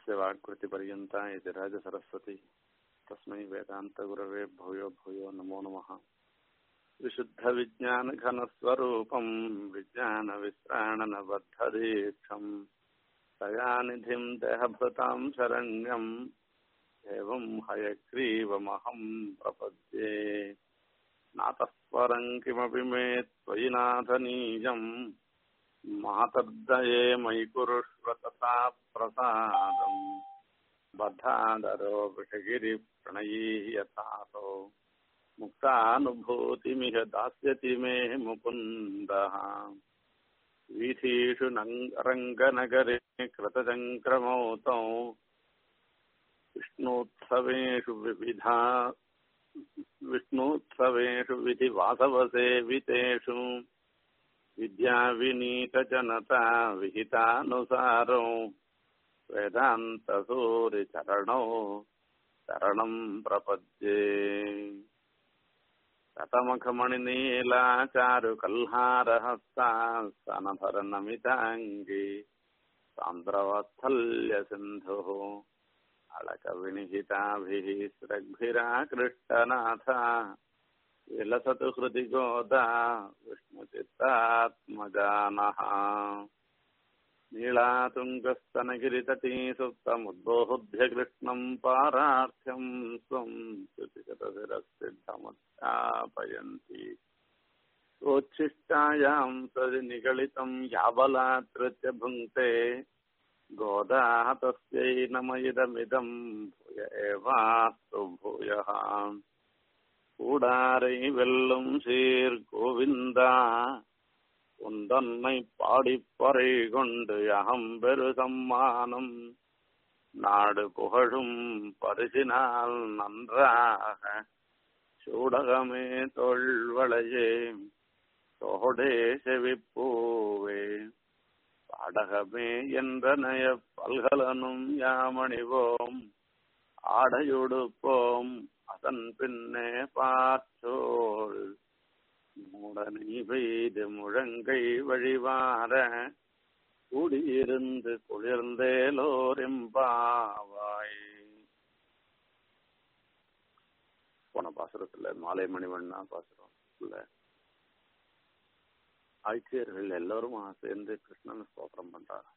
यस्य वाक्कृतिपर्यन्ता इति राजसरस्वती तस्मै वेदान्तगुरवे भूयो भूयो नमो नमः विशुद्धविज्ञानघनस्वरूपम् विज्ञानविश्राणनबद्धदीक्षम् दयानिधिम् देहभृताम् शरण्यम् एवम् हयग्रीवमहम् प्रपद्ये नातः परम् किमपि मे त्वयि नाथनीयम् मातर्दये मयि कुरुष्व तथा प्रसादम् बद्धादरो वृषगिरिप्रणयी यथासो मुक्तानुभूतिमिह दास्यति मे मुकुन्दः वीथीषु रङ्गनगरे कृतचङ्क्रमौतौ विष्णोत्सवेषु विविधा विष्णोत्सवेषु विधिवासवसेवितेषु विद्याविनीतजनता विहितानुसारो वेदान्तसूरिचरणौ शरणम् प्रपद्ये शतमखमणिनीलाचारुकल्हारहस्ता स्तनभरनमिताङ्गी सान्द्रवत्सल्यसिन्धुः अलकविनिहिताभिः स्रग्भिराकृष्टनाथ विलसतु हृदि गोदा विष्णुचित्तात्मजानः नीलातुङ्गस्तनगिरितटी सुप्तमुद्बोहुभ्य कृष्णम् पारार्थ्यम् स्वम् श्रुतिशतशिरसिद्धमुत्थापयन्ति सोच्छिष्टायाम् सदि निगलितम् याबलात्कृत्य भुङ्क्ते गोदाः तस्यै नमयिदमिदम् भूय एवास्तु भूयः கூடாரை வெல்லும் சீர் கோவிந்தா உந்தன்னை பாடிப்பறை கொண்டு அகம்பெரு சம்மானம் நாடு புகழும் பரிசினால் நன்றாக சூடகமே தொல்வளையே தோடே செவிப்பூவே பாடகமே என்ற நய பல்கலனும் யாமணிவோம் ஆடையுடுப்போம் அதன் பின்னே பார்த்தோள் மூடனை பெய்து முழங்கை வழிவார கூடியிருந்து குளிர்ந்தேலோரெம்பாவாய் போன பாசுரத்துல மாலை மணிவண்ணா பாசுரத்துல ஆய்ச்சியர்கள் எல்லோரும் சேர்ந்து கிருஷ்ணன் ஸ்தோத்திரம் பண்றாங்க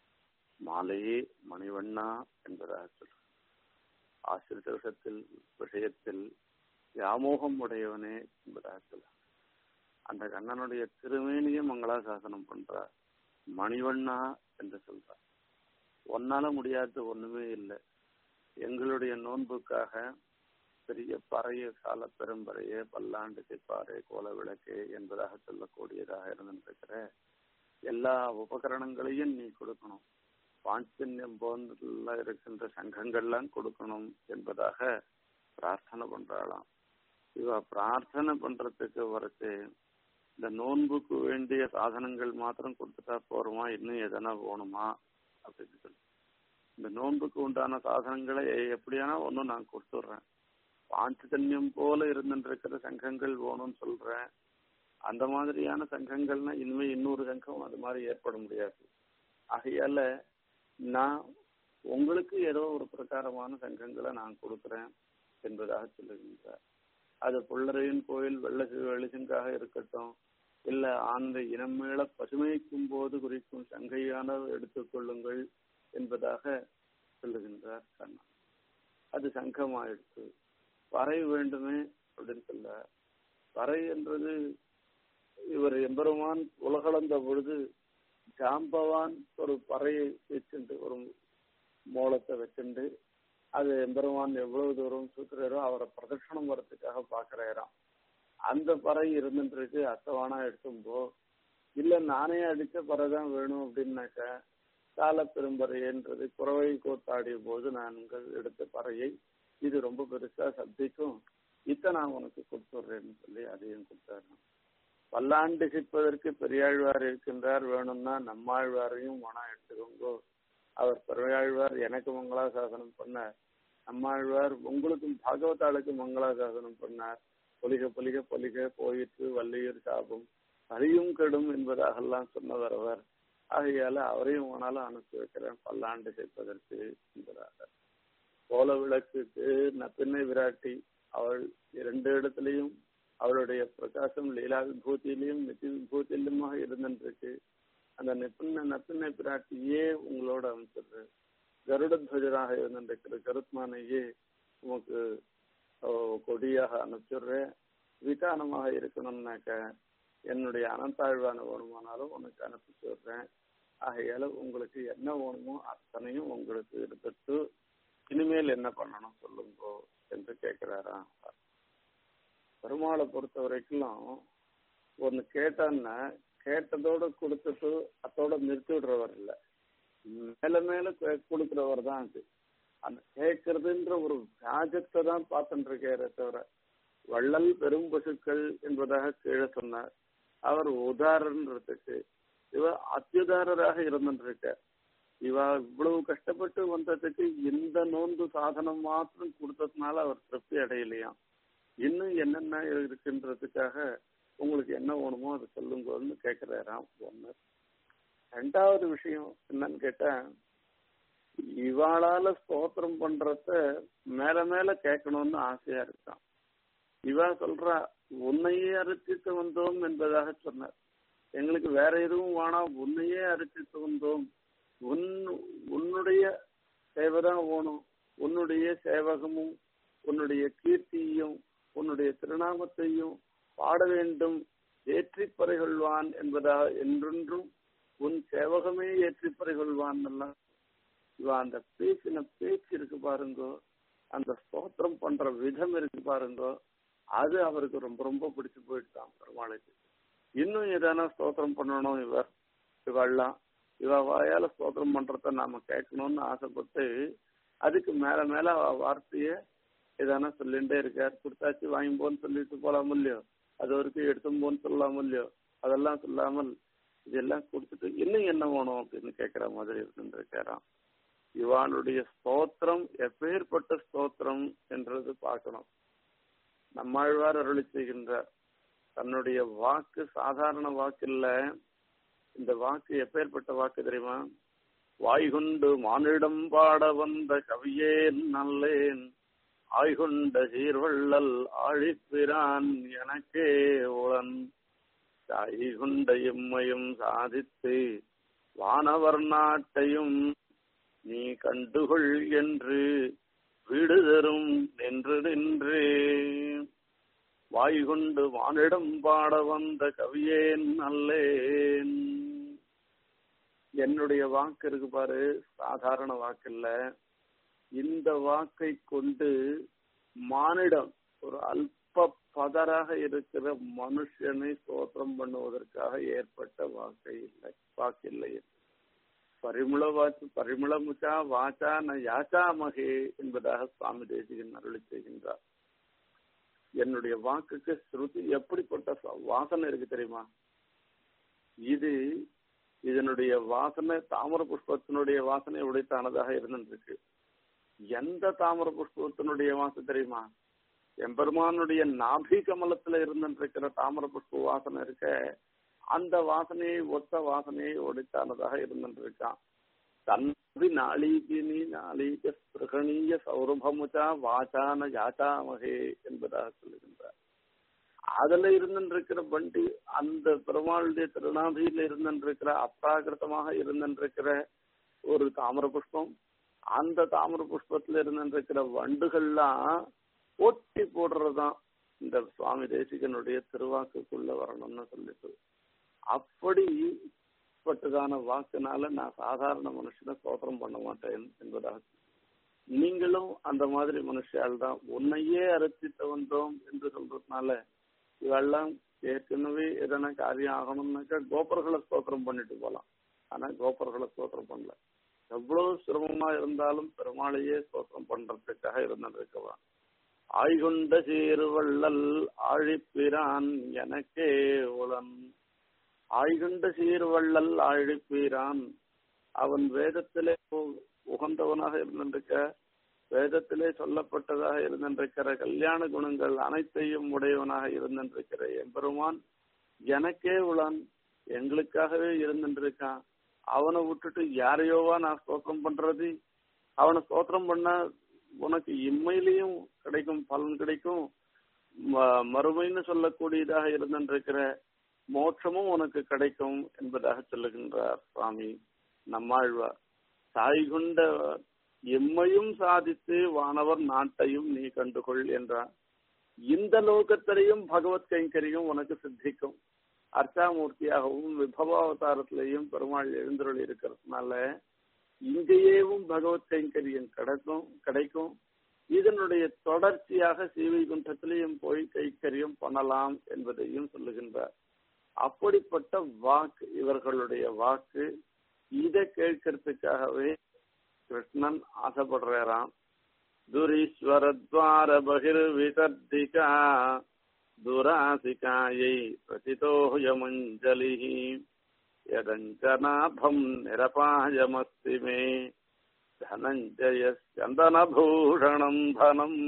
மாலையே மணிவண்ணா என்பதாக சொல்ற ஆசிரித்த விஷயத்தில் விஷயத்தில் வியாமோகம் உடையவனே என்பதாக சொல்ல அந்த கண்ணனுடைய திருமேனிய மங்களாசாசனம் பண்றார் மணிவண்ணா என்று சொல்றார் ஒன்னால முடியாது ஒண்ணுமே இல்லை எங்களுடைய நோன்புக்காக பெரிய பறைய கால பெரும்பறைய பல்லாண்டு சிப்பாறை கோல விளக்கு என்பதாக சொல்லக்கூடியதாக இருந்திருக்கிற எல்லா உபகரணங்களையும் நீ கொடுக்கணும் பாஞ்சன்யம் போன்ற இருக்கின்ற சங்கங்கள்லாம் கொடுக்கணும் என்பதாக பிரார்த்தனை பண்றாளாம் இவ பிரார்த்தனை பண்றதுக்கு வரச்சு இந்த நோன்புக்கு வேண்டிய சாதனங்கள் மாத்திரம் கொடுத்துட்டா போறோமா இன்னும் எதனா போகணுமா அப்படின்னு சொல்லி இந்த நோன்புக்கு உண்டான சாதனங்களை எப்படியானா ஒன்றும் நான் கொடுத்துட்றேன் பாஞ்சதன்யம் போல இருந்துருக்கிற சங்கங்கள் வேணும்னு சொல்றேன் அந்த மாதிரியான சங்கங்கள்னா இனிமே இன்னொரு சங்கம் அது மாதிரி ஏற்பட முடியாது ஆகையால நான் உங்களுக்கு ஏதோ ஒரு பிரகாரமான சங்கங்களை நான் கொடுக்குறேன் என்பதாக சொல்லுகின்றார் அது புள்ளரையின் கோயில் வெள்ள வெளிச்சங்காக இருக்கட்டும் இல்ல ஆந்த இனமேள பசுமைக்கும் போது குறிக்கும் சங்கையான எடுத்துக்கொள்ளுங்கள் என்பதாக சொல்லுகின்றார் கண்ணன் அது சங்கமாயிடுச்சு பறை வேண்டுமே அப்படின்னு சொல்ல பறை என்றது இவர் எம்பெருமான் உலகளந்த பொழுது ஜாம்பவான் ஒரு பறையை வச்சுண்டு ஒரு மோளத்தை வச்சுண்டு அது எம்பெருமான் எவ்வளவு தூரம் சுத்துறாரோ அவரை பிரதட்சணம் வர்றதுக்காக பாக்குறாராம் அந்த பறை இருந்துருக்கு அத்தவானா எடுத்தும்போ இல்ல நானே அடிச்ச பறை தான் வேணும் அப்படின்னாக்க கால பெரும்பறைன்றது குறவை கோத்தாடிய போது நாங்கள் எடுத்த பறையை இது ரொம்ப பெருசா சப்திக்கும் இத்த நான் உனக்கு கொடுத்துட்றேன்னு சொல்லி அதையும் கொடுத்தாரு பல்லாண்டு சிப்பதற்கு பெரியாழ்வார் இருக்கின்றார் வேணும்னா நம்மாழ்வாரையும் மனம் எடுத்துக்கோங்கோ அவர் பெரியாழ்வார் எனக்கு மங்களாசாசனம் பண்ணார் நம்மாழ்வார் உங்களுக்கும் பாகவதாளுக்கு மங்களாசாசனம் பண்ணார் பொலிக பொலிக பொலிக போயிற்று வள்ளியூர் சாபம் அழியும் கெடும் என்பதாகலாம் சொன்னவர் அவர் ஆகையால அவரையும் வேணாலும் அனுப்பி வைக்கிறேன் பல்லாண்டு சேர்ப்பதற்கு என்கிறார்கள் கோல விளக்குக்கு நப்பின்னை விராட்டி அவள் இரண்டு இடத்துலையும் அவளுடைய பிரகாசம் லீலா விபூதியிலையும் நித்தி விபூதியிலுமாக இருந்துருக்கு அந்த நெப்பின்ன நப்பின்னை பிராட்டியே உங்களோட அமைச்சிடுறேன் கருடத்வஜராக இருந்திருக்கிற கருத்மானையே உமக்கு கொடியாக அனுப்பிச்சிடுறேன் விதானமாக இருக்கணும்னாக்க என்னுடைய அனந்தாழ்வான வேணுமானாலும் உனக்கு அனுப்பிச்சு விடுறேன் ஆகையால உங்களுக்கு என்ன வேணுமோ அத்தனையும் உங்களுக்கு எடுத்துட்டு இனிமேல் என்ன பண்ணணும் சொல்லுங்கோ என்று கேட்கிறாராம் பெருமாளை பொறுத்த வரைக்கும் ஒன்னு கேட்டான்னா கேட்டதோட கொடுத்துட்டு அதோட நிறுத்தி விடுறவர் இல்ல மேல மேல கொடுக்கிறவர் தான் அது அந்த கேட்கறதுன்ற ஒரு வியாஜத்தை தான் பார்த்துட்டு இருக்காரே தவிர வள்ளல் பெரும் பசுக்கள் என்பதாக கீழே சொன்னார் அவர் உதாரணத்துக்கு இவ அத்தியுதாரராக இருந்துருக்க இவ இவ்வளவு கஷ்டப்பட்டு வந்ததுக்கு இந்த நோன்பு சாதனம் மாத்திரம் கொடுத்ததுனால அவர் திருப்தி அடையலையாம் இன்னும் என்னென்ன இருக்குன்றதுக்காக உங்களுக்கு என்ன வேணுமோ அதை சொல்லுங்கன்னு கேட்கிறாராம் ஒண்ணு ரெண்டாவது விஷயம் என்னன்னு கேட்டா இவாளால ஸ்தோத்திரம் பண்றத மேல மேல கேட்கணும்னு ஆசையா இருக்கான் இவா சொல்றா உன்னையே அரிசித்து வந்தோம் என்பதாக சொன்னார் எங்களுக்கு வேற எதுவும் வேணாம் உன்னையே அரிசித்து வந்தோம் உன் உன்னுடைய சேவைதான் வேணும் உன்னுடைய சேவகமும் உன்னுடைய கீர்த்தியையும் உன்னுடைய திருநாமத்தையும் பாட வேண்டும் ஏற்றி பறைகொள்வான் என்பதா என்றென்றும் உன் சேவகமே ஏற்றி பறைகொள்வான் எல்லாம் இவன் அந்த பேசின பேச்சு இருக்கு பாருங்கோ அந்த ஸ்தோத்திரம் பண்ற விதம் இருக்கு பாருங்கோ அது அவருக்கு ரொம்ப ரொம்ப பிடிச்சு போயிடுதான் பெருமாளுக்கு இன்னும் எதனா ஸ்தோத்திரம் பண்ணணும் இவர் இவெல்லாம் இவ வாயால ஸ்தோத்திரம் பண்றத நாம கேட்கணும்னு ஆசைப்பட்டு அதுக்கு மேல மேல வார்த்தைய எதனா சொல்லிட்டே இருக்கார் கொடுத்தாச்சு வாங்கி போன்னு சொல்லிட்டு போலாம் இல்லையோ அது வரைக்கும் எடுத்தும் போன்னு சொல்லலாம் இல்லையோ அதெல்லாம் சொல்லாமல் இதெல்லாம் கொடுத்துட்டு இன்னும் என்ன வேணும் அப்படின்னு கேட்கிற மாதிரி இருக்காராம் இவானுடைய ஸ்தோத்திரம் எப்பேற்பட்ட ஸ்தோத்திரம் என்றது பார்க்கணும் நம்மாழ்வார் அருளி செய்கின்றார் தன்னுடைய வாக்கு சாதாரண வாக்கு இல்ல இந்த வாக்கு எப்பேற்பட்ட வாக்கு தெரியுமா வாய்கொண்டு மானிடம் பாட வந்த கவியே நல்லேன் ஆய்கொண்ட சீர்வள்ளல் ஆழிப்பிரான் எனக்கே உளன் தாய்கொண்ட எம்மையும் சாதித்து வானவர் நாட்டையும் நீ கண்டுகொள் என்று வீடு தரும் நின்று நின்றே வாய்கொண்டு வானிடம் பாட வந்த கவியேன் அல்லேன் என்னுடைய வாக்கு இருக்கு பாரு சாதாரண வாக்கு இல்ல இந்த வாக்கை கொண்டு மானிடம் ஒரு அல்ப பதராக இருக்கிற மனுஷனை சோத்திரம் பண்ணுவதற்காக ஏற்பட்ட வாக்கை இல்லை வாக்கில்லை பரிமுள வாச்சு பரிமுளமுச்சா வாச்சா ந யாச்சாமகே என்பதாக சுவாமி தேசிகன் அருளி செய்கின்றார் என்னுடைய வாக்குக்கு ஸ்ருதி எப்படிப்பட்ட வாசனை இருக்கு தெரியுமா இது இதனுடைய வாசனை தாமர புஷ்பத்தினுடைய வாசனை உடைத்தானதாக இருந்திருக்கு எந்த தாமர புஷ்பத்தினுடைய வாசம் தெரியுமா எம்பெருமானுடைய நாபி கமலத்துல இருந்திருக்கிற தாமர புஷ்ப வாசனை இருக்க அந்த வாசனையை ஒத்த வாசனையை ஒடித்தானதாக இருந்திருக்கான் தன்பி நாளீகினி நாளீக ஸ்பிருகணீய சௌரபமுச்சா வாச்சான யாச்சாமகே என்பதாக சொல்லுகின்றார் அதுல இருந்திருக்கிற வண்டி அந்த பெருமாளுடைய திருநாபியில இருந்திருக்கிற அப்ராகிருத்தமாக இருந்திருக்கிற ஒரு தாமர புஷ்பம் அந்த தாமர புஷ்பத்துல இருந்திருக்கிற வண்டுகள்லாம் ஒட்டி போடுறதுதான் இந்த சுவாமி தேசிகனுடைய திருவாக்குக்குள்ள வரணும்னு சொல்லிட்டு அப்படி பட்டதான வாக்குனால நான் சாதாரண மனுஷனை சோதனம் பண்ண மாட்டேன் என்பதாக நீங்களும் அந்த மாதிரி மனுஷால் தான் உன்னையே அரைச்சிட்டு வந்தோம் என்று சொல்றதுனால இவெல்லாம் ஏற்கனவே எதனா காரியம் ஆகணும்னாக்கா கோபர்களை ஸ்தோத்திரம் பண்ணிட்டு போலாம் ஆனா கோபர்களை ஸ்தோத்திரம் பண்ணல எவ்வளவு சிரமமா இருந்தாலும் பெருமாளையே ஸ்தோத்திரம் பண்றதுக்காக இருந்திருக்கலாம் ஆய்கொண்ட சீர்வள்ளல் ஆழிப்பிரான் எனக்கே உளன் ஆய்கொண்ட சீர்வள்ளல் ஆழிப்பீரான் அவன் வேதத்திலே உகந்தவனாக இருந்திருக்க வேதத்திலே சொல்லப்பட்டதாக இருந்திருக்கிற கல்யாண குணங்கள் அனைத்தையும் உடையவனாக இருந்திருக்கிற எம்பெருமான் எனக்கே உளான் எங்களுக்காகவே இருந்திருக்கான் அவனை விட்டுட்டு யாரையோவா நான் ஸ்தோத்திரம் பண்றது அவனை ஸ்தோத்திரம் பண்ணா உனக்கு இம்மையிலையும் கிடைக்கும் பலன் கிடைக்கும் ம- மறுமைன்னு சொல்லக்கூடியதாக இருந்திருக்கிற மோட்சமும் உனக்கு கிடைக்கும் என்பதாக சொல்லுகின்றார் சுவாமி நம்மாழ்வார் தாய் கொண்ட எம்மையும் சாதித்து வானவர் நாட்டையும் நீ கண்டுகொள் என்றார் இந்த லோகத்திலையும் பகவத் கைங்கரியம் உனக்கு சித்திக்கும் அர்ச்சாமூர்த்தியாகவும் விபவாவதாரத்திலையும் பெருமாள் எழுந்தருள் இருக்கிறதுனால இங்கேயேவும் பகவத் கைங்கரியம் கிடைக்கும் கிடைக்கும் இதனுடைய தொடர்ச்சியாக ஸ்ரீவைகுண்டத்திலையும் போய் கைக்கரியம் பண்ணலாம் என்பதையும் சொல்லுகின்றார் அப்படிப்பட்ட வாக்கு இவர்களுடைய வாக்கு இதை கேட்கறதுக்காகவே கிருஷ்ணன் ஆசைப்படுறாராம் துரீஸ்வரத்வார பகிர்விதர்திகா துராசிகாயை பிரதிதோயமஞ்சலி யதஞ்சனாபம் நிரபாயமஸ்தி மே தனஞ்சய சந்தனபூஷணம் தனம்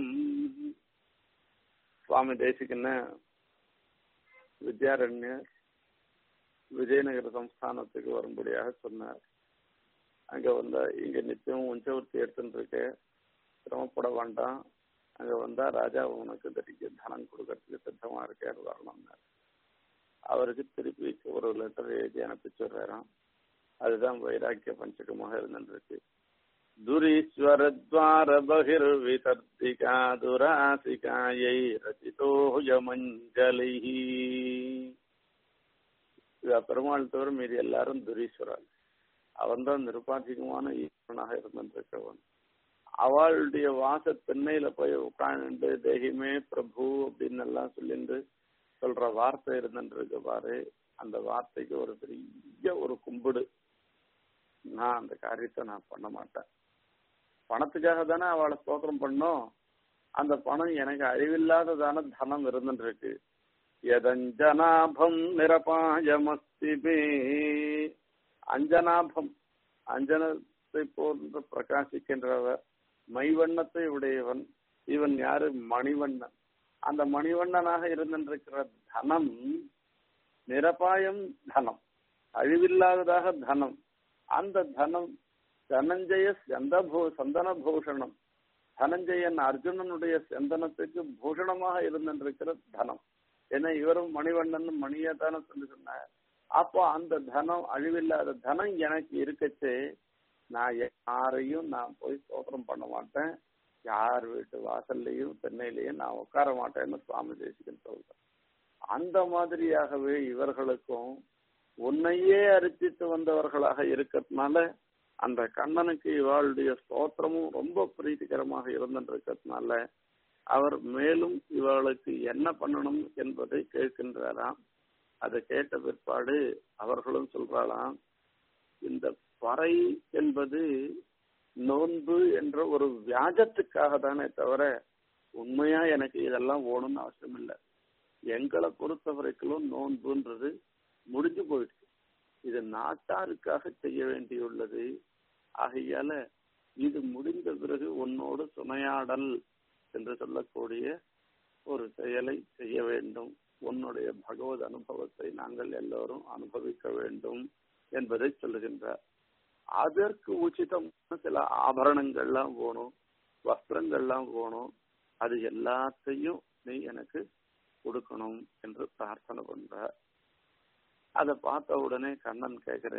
சுவாமி தேசிகன்னு வித்யாரண்யர் விஜயநகர சம்ஸ்தானத்துக்கு வரும்படியாக சொன்னார் அங்க வந்தா இங்க நித்தியம் உஞ்சவர்த்தி எடுத்துட்டு இருக்கு சிரமப்பட வேண்டாம் அங்க வந்தா ராஜா உனக்கு தரிக்க தனம் கொடுக்கறதுக்கு சித்தமா இருக்கார் வரணும்னார் அவருக்கு திருப்பி ஒரு லெட்டர் எழுதி அனுப்பிச்சுடுறாராம் அதுதான் வைராக்கிய பஞ்சகமாக இருந்துருக்கு துரீஸ்வரத்வார பகிர்விதர்த்திகா துராசிகாயை ரசிதோயமஞ்சலி பெருமாள் தவிர மீது எல்லாரும் துரீஸ்வரன் அவன் தான் நிருபாதிகமான ஈஸ்வரனாக இருந்திருக்கவன் அவளுடைய வாச திண்ணையில போய் உட்காந்து தெய்வமே பிரபு அப்படின்னு எல்லாம் சொல்லிட்டு சொல்ற வார்த்தை இருந்துருக்கு பாரு அந்த வார்த்தைக்கு ஒரு பெரிய ஒரு கும்பிடு நான் அந்த காரியத்தை நான் பண்ண மாட்டேன் பணத்துக்காக தானே அவளை ஸ்தோத்திரம் பண்ணோம் அந்த பணம் எனக்கு அழிவில்லாததான தனம் இருந்துருக்கு எதஞ்சனாபம் நிரபாயமஸ்திபே அஞ்சனாபம் அஞ்சனத்தை போன்று பிரகாசிக்கின்றவர் மைவண்ணத்தை உடையவன் இவன் யாரு மணிவண்ணன் அந்த மணிவண்ணனாக இருந்திருக்கிற தனம் நிரபாயம் தனம் அழிவில்லாததாக தனம் அந்த தனம் தனஞ்சய சந்தபூ சந்தன பூஷணம் தனஞ்சயன் அர்ஜுனனுடைய சந்தனத்துக்கு பூஷணமாக இருந்திருக்கிற தனம் ஏன்னா இவரும் மணிவண்ணன் மணியா தானே சொல்லி சொன்னார் அப்போ அந்த தனம் அழிவில்லாத தனம் எனக்கு இருக்கச்சே நான் யாரையும் நான் போய் சோதனம் பண்ண மாட்டேன் யார் வீட்டு வாசல்லையும் தென்னையிலையும் நான் உட்கார மாட்டேன்னு சுவாமி தேசிகன் சொல்றேன் அந்த மாதிரியாகவே இவர்களுக்கும் உன்னையே அரிசித்து வந்தவர்களாக இருக்கிறதுனால அந்த கண்ணனுக்கு இவளுடைய ஸ்தோத்திரமும் ரொம்ப பிரீத்திகரமாக இருந்திருக்கிறதுனால அவர் மேலும் இவளுக்கு என்ன பண்ணணும் என்பதை கேட்கின்றாராம் அதை கேட்ட பிற்பாடு அவர்களும் சொல்றாளாம் இந்த பறை என்பது நோன்பு என்ற ஒரு வியாஜத்துக்காக தானே தவிர உண்மையா எனக்கு இதெல்லாம் ஓணும்னு அவசியம் இல்லை எங்களை பொறுத்த வரைக்கும் நோன்புன்றது முடிஞ்சு போயிடுச்சு இது நாட்டாருக்காக செய்ய வேண்டியுள்ளது ஆகையால இது முடிந்த பிறகு உன்னோடு துணையாடல் என்று சொல்லக்கூடிய ஒரு செயலை செய்ய வேண்டும் உன்னுடைய பகவத் அனுபவத்தை நாங்கள் எல்லோரும் அனுபவிக்க வேண்டும் என்பதை சொல்லுகின்றார் அதற்கு உச்சிதமான சில ஆபரணங்கள்லாம் வேணும் வஸ்திரங்கள்லாம் வேணும் அது எல்லாத்தையும் நீ எனக்கு கொடுக்கணும் என்று பிரார்த்தனை பண்றார் அதை பார்த்த உடனே கண்ணன் கேக்குற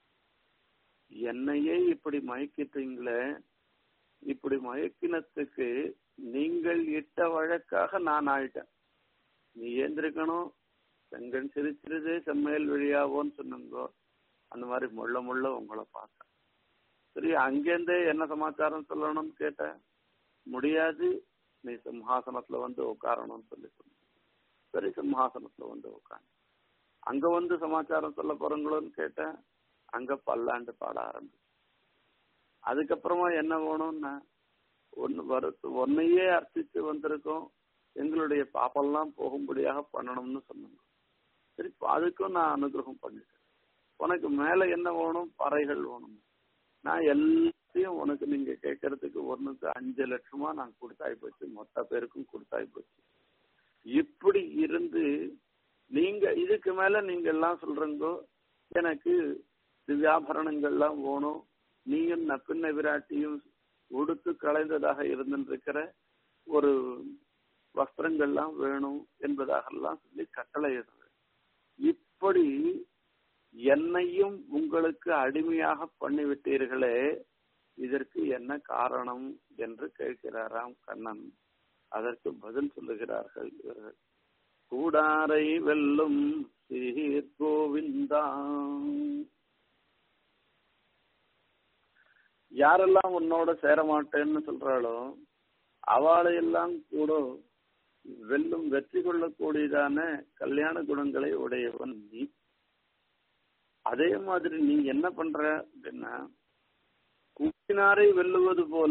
என்னையே இப்படி மயக்கிட்டீங்களே இப்படி மயக்கினத்துக்கு நீங்கள் இட்ட வழக்காக நான் ஆயிட்டேன் நீ ஏந்திருக்கணும் செங்கன் சிரிச்சிருது செம்மையல் வழியாவோன்னு சொன்னங்கோ அந்த மாதிரி முள்ள முள்ள உங்களை பார்த்தேன் சரி அங்கேருந்தே என்ன சமாச்சாரம் சொல்லணும்னு கேட்டேன் முடியாது நீ சிம்ஹாசனத்துல வந்து உட்காரணும்னு சொல்லி சொன்ன சரி சிம்ஹாசனத்துல வந்து உட்காந்து அங்க வந்து சமாச்சாரம் சொல்ல போறீங்களோன்னு கேட்டேன் அங்க பல்லாண்டு பாட ஆரம்பிச்சு அதுக்கப்புறமா என்ன வேணும்னா ஒன்னு வருத்து ஒன்னையே அர்ச்சித்து வந்திருக்கோம் எங்களுடைய பாப்பெல்லாம் போகும்படியாக பண்ணணும்னு சொன்னாங்க சரி அதுக்கும் நான் அனுகிரகம் பண்ணிட்டேன் உனக்கு மேல என்ன வேணும் பறைகள் வேணும் நான் எல்லாத்தையும் உனக்கு நீங்க கேட்கறதுக்கு ஒண்ணுக்கு அஞ்சு லட்சமா நான் கொடுத்தாய் போச்சு மொத்த பேருக்கும் கொடுத்தாய் போச்சு இப்படி இருந்து நீங்க இதுக்கு மேல நீங்க எல்லாம் சொல்றீங்கோ எனக்கு திவ்யாபரணங்கள்லாம் வேணும் நீயும் நப்பின்ன விராட்டியும் உடுத்து களைந்ததாக இருந்திருக்கிற ஒரு வஸ்திரங்கள்லாம் வேணும் என்பதாகலாம் சொல்லி கட்டளையிடுறது இப்படி என்னையும் உங்களுக்கு அடிமையாக பண்ணிவிட்டீர்களே இதற்கு என்ன காரணம் என்று கேட்கிறாராம் கண்ணன் அதற்கு பதில் சொல்லுகிறார்கள் இவர்கள் கூடாரை வெல்லும் சீர் கோவிந்தா யாரெல்லாம் உன்னோட சேர மாட்டேன்னு சொல்றாளோ அவளையெல்லாம் கூட வெல்லும் வெற்றி கொள்ளக்கூடியதான கல்யாண குணங்களை உடையவன் நீ அதே மாதிரி நீ என்ன பண்ற அப்படின்னா கூட்டினாரை வெல்லுவது போல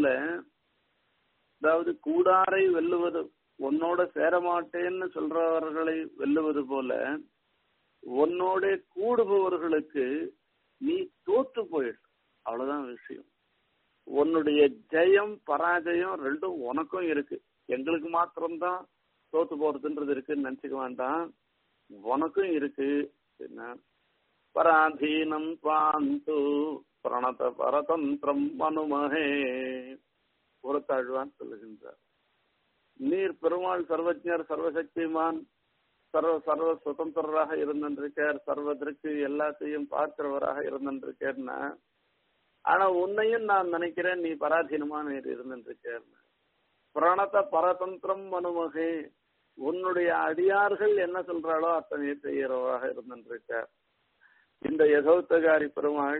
அதாவது கூடாரை வெல்லுவது உன்னோட சேரமாட்டேன்னு சொல்றவர்களை வெல்லுவது போல உன்னோட கூடுபவர்களுக்கு நீ தோத்து போயிடு அவ்வளவுதான் விஷயம் உன்னுடைய ஜெயம் பராஜயம் ரெண்டும் உனக்கும் இருக்கு எங்களுக்கு மாத்திரம்தான் தோத்து போறதுன்றது இருக்குன்னு நினைச்சுக்க வேண்டாம் உனக்கும் இருக்கு என்ன பராதீனம் பாந்து பிரணத பரதந்திரம் மனுமகே புறத்தாழ்வான் சொல்லுகின்றார் நீர் பெருமாள் சர்வஜர் சர்வசக்திமான் சர்வ சர்வ சுதந்திரராக இருந்திருக்கார் சர்வதற்கு எல்லாத்தையும் பார்க்கிறவராக இருந்திருக்கார்னா ஆனா உன்னையும் நான் நினைக்கிறேன் நீ பராதீனமா நீர் இருந்திருக்கார் பிரணத பரதந்திரம் மனுமகே உன்னுடைய அடியார்கள் என்ன சொல்றாளோ அத்தனை செய்யறவராக இருந்திருக்கார் இந்த யசோத்தகாரி பெருமாள்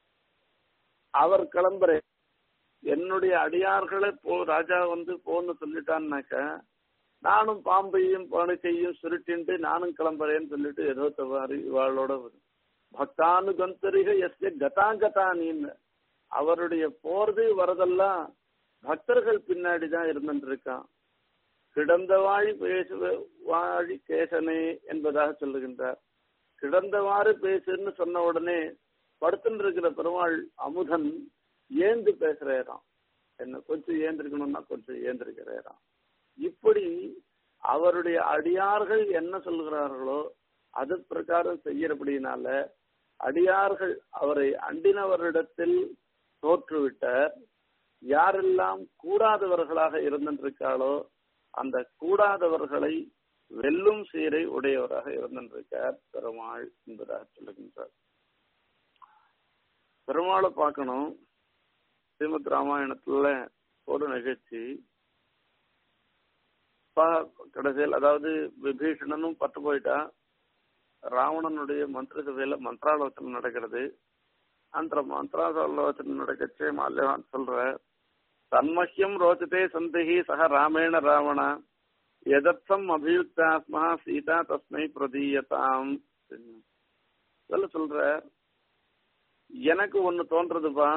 அவர் கிளம்புற என்னுடைய அடியார்களை போ ராஜா வந்து போன்னு சொல்லிட்டான்னாக்க நானும் பாம்பையும் பணிக்கையும் சுருட்டின்ட்டு நானும் கிளம்புறேன்னு சொல்லிட்டு ஏதோ தவாரி இவாளோட பக்தானு கந்தரிக எஸ்ய கதா கதானின்னு அவருடைய போறது வரதெல்லாம் பக்தர்கள் பின்னாடி தான் இருந்துட்டு இருக்கான் கிடந்த வாழி பேசு வாழி கேசனே என்பதாக சொல்லுகின்றார் கிடந்தவாறு பேசுன்னு சொன்ன உடனே படுத்துட்டு இருக்கிற பெருமாள் அமுதன் ஏந்து பேசுறாராம் என்ன கொஞ்சம் ஏந்திருக்கணும்னா கொஞ்சம் ஏந்திருக்கிறாராம் இப்படி அவருடைய அடியார்கள் என்ன சொல்கிறார்களோ அது பிரகாரம் செய்யறபடினால அடியார்கள் அவரை அண்டினவரிடத்தில் தோற்றுவிட்டார் யாரெல்லாம் கூடாதவர்களாக இருந்திருக்காளோ அந்த கூடாதவர்களை வெல்லும் சீரை உடையவராக இருந்திருக்கார் பெருமாள் என்பதாக சொல்லுகின்றார் பெருமாளை பார்க்கணும் ஸ்ரீமத் ராமாயணத்துல ஒரு நிகழ்ச்சி கடைசியில் அதாவது விபீஷணனும் பட்டு போயிட்டா ராவணனுடைய மந்திர சபையில மந்திராலோசனை நடக்கிறது அந்த மந்திராலோசனை நடக்கச்சே மால்யவான் சொல்ற தன்மஹ்யம் ரோச்சதே சந்தகி சக ராமேண ராவண எதர்த்தம் அபியுக்தாத்மா சீதா தஸ்மை பிரதீயதாம் சொல்ல சொல்ற எனக்கு ஒண்ணு தோன்றதுப்பா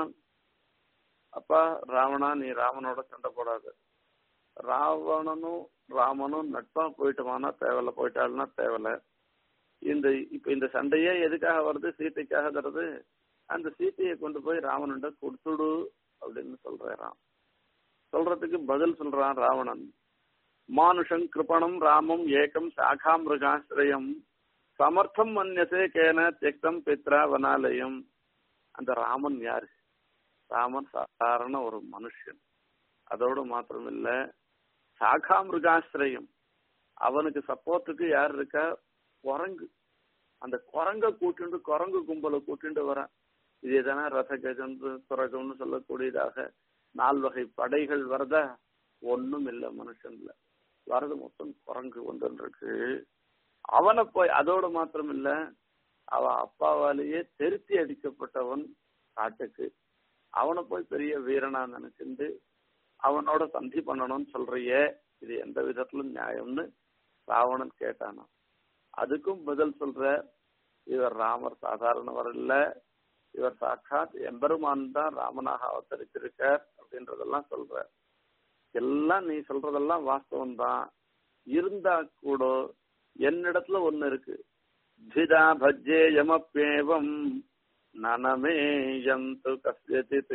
அப்பா ராவணா நீ ராமனோட சண்டை போடாது ராவணனும் ராமனும் நட்பா போயிட்டுமானா தேவையில்ல போயிட்டாள்னா தேவையில்ல இந்த இப்ப இந்த சண்டையே எதுக்காக வருது சீத்தைக்காக தருது அந்த சீத்தையை கொண்டு போய் ராவன்கிட்ட கொடுத்துடு அப்படின்னு சொல்றாராம் சொல்றதுக்கு பதில் சொல்றான் ராவணன் மானுஷம் கிருபணம் ராமம் ஏகம் சாகா மிருகாசிரயம் சமர்த்தம் மன்யசே கேன தியக்தம் பித்ரா வனாலயம் அந்த ராமன் யாரு ராமன் சாதாரண ஒரு மனுஷன் அதோடு மாத்திரம் இல்ல சாகா மிருகாசிரயம் அவனுக்கு சப்போர்ட்டுக்கு யார் இருக்கா குரங்கு அந்த குரங்க கூட்டிண்டு குரங்கு கும்பலை கூட்டிண்டு வரான் இது எதனா ரத கஜம் துரகம்னு சொல்லக்கூடியதாக நால் வகை படைகள் வரதா ஒண்ணும் இல்லை மனுஷன்ல வரது மொத்தம் குரங்கு ஒன்று இருக்கு அவனை போய் அதோட மாத்திரம் இல்ல அவன் அப்பாவாலேயே திருத்தி அடிக்கப்பட்டவன் காட்டுக்கு அவனை போய் பெரிய வீரனா நினைச்சிருந்து அவனோட சந்தி பண்ணணும்னு சொல்றியே இது எந்த விதத்திலும் நியாயம்னு ராவணன் கேட்டானா அதுக்கும் பதில் சொல்ற இவர் ராமர் சாதாரணவர் இல்ல இவர் சாட்சாத் எம்பெருமான் தான் ராமனாக அவதரிச்சிருக்கார் அப்படின்றதெல்லாம் சொல்ற எல்லாம் நீ சொல்றதெல்லாம் வாஸ்தவம் தான் இருந்தா கூட என்னிடத்துல ஒண்ணு இருக்கு திதா பஜ்ஜே யமப்பேவம் நனமே யந்து கஸ்யசித்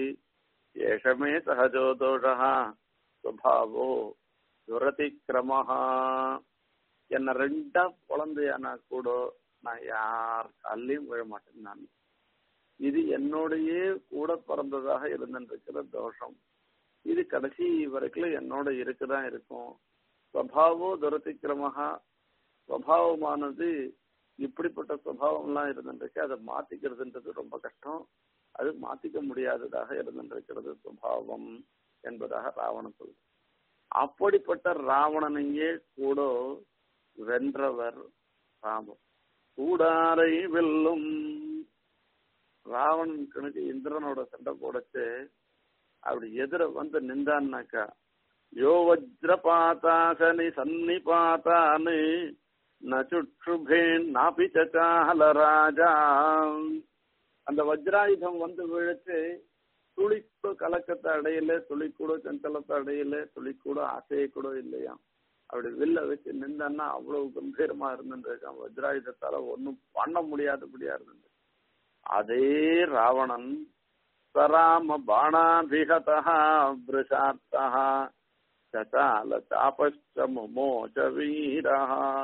ஏஷமே சகஜோ தோஷா சுபாவோ துரதிக்கிரமஹா என்ன ரெண்டா குழந்தையானா கூட நான் யார் காலையும் விழ மாட்டேன் நான் இது என்னோடையே கூட பிறந்ததாக இருந்திருக்கிற தோஷம் இது கடைசி வரைக்கும் என்னோட இருக்குதான் இருக்கும் ஸ்வபாவோ துரதிக்கிரமகா ஸ்வபாவமானது இப்படிப்பட்ட சுவாவம்லாம் இருந்துருக்கு அதை மாத்திக்கிறதுன்றது ரொம்ப கஷ்டம் அது மாத்திக்க முடியாததாக இருந்திருக்கிறது சுபாவம் என்பதாக ராவணன் சொல்ற அப்படிப்பட்ட ராவணனையே கூட வென்றவர் ராமர் கூடாரை வெல்லும் ராவணன் கணக்கு இந்திரனோட சண்டை போடச்சு அப்படி எதிர வந்து நின்றான்னாக்கா யோ வஜ்ர பாத்தாசனி சன்னி பாத்தானு நச்சுட்சுபேன் நாபி சால ராஜா அந்த வஜ்ராயுதம் வந்து விழுத்து துளிக்கூட கலக்கத்தை அடையல துளிக்கூட சஞ்சலத்தை அடையல துளிக்கூட ஆசையை கூட இல்லையா அப்படி வில்ல வச்சு நின்றான்னா அவ்வளவு கம்பீரமா இருந்துருக்கான் வஜ்ராயுதத்தால ஒன்னும் பண்ண முடியாதபடியா இருந்தது அதே ராவணன் சராம பாணாபிகதா விருஷார்த்தா சசால சாபஸ்ட முமோச்ச வீரா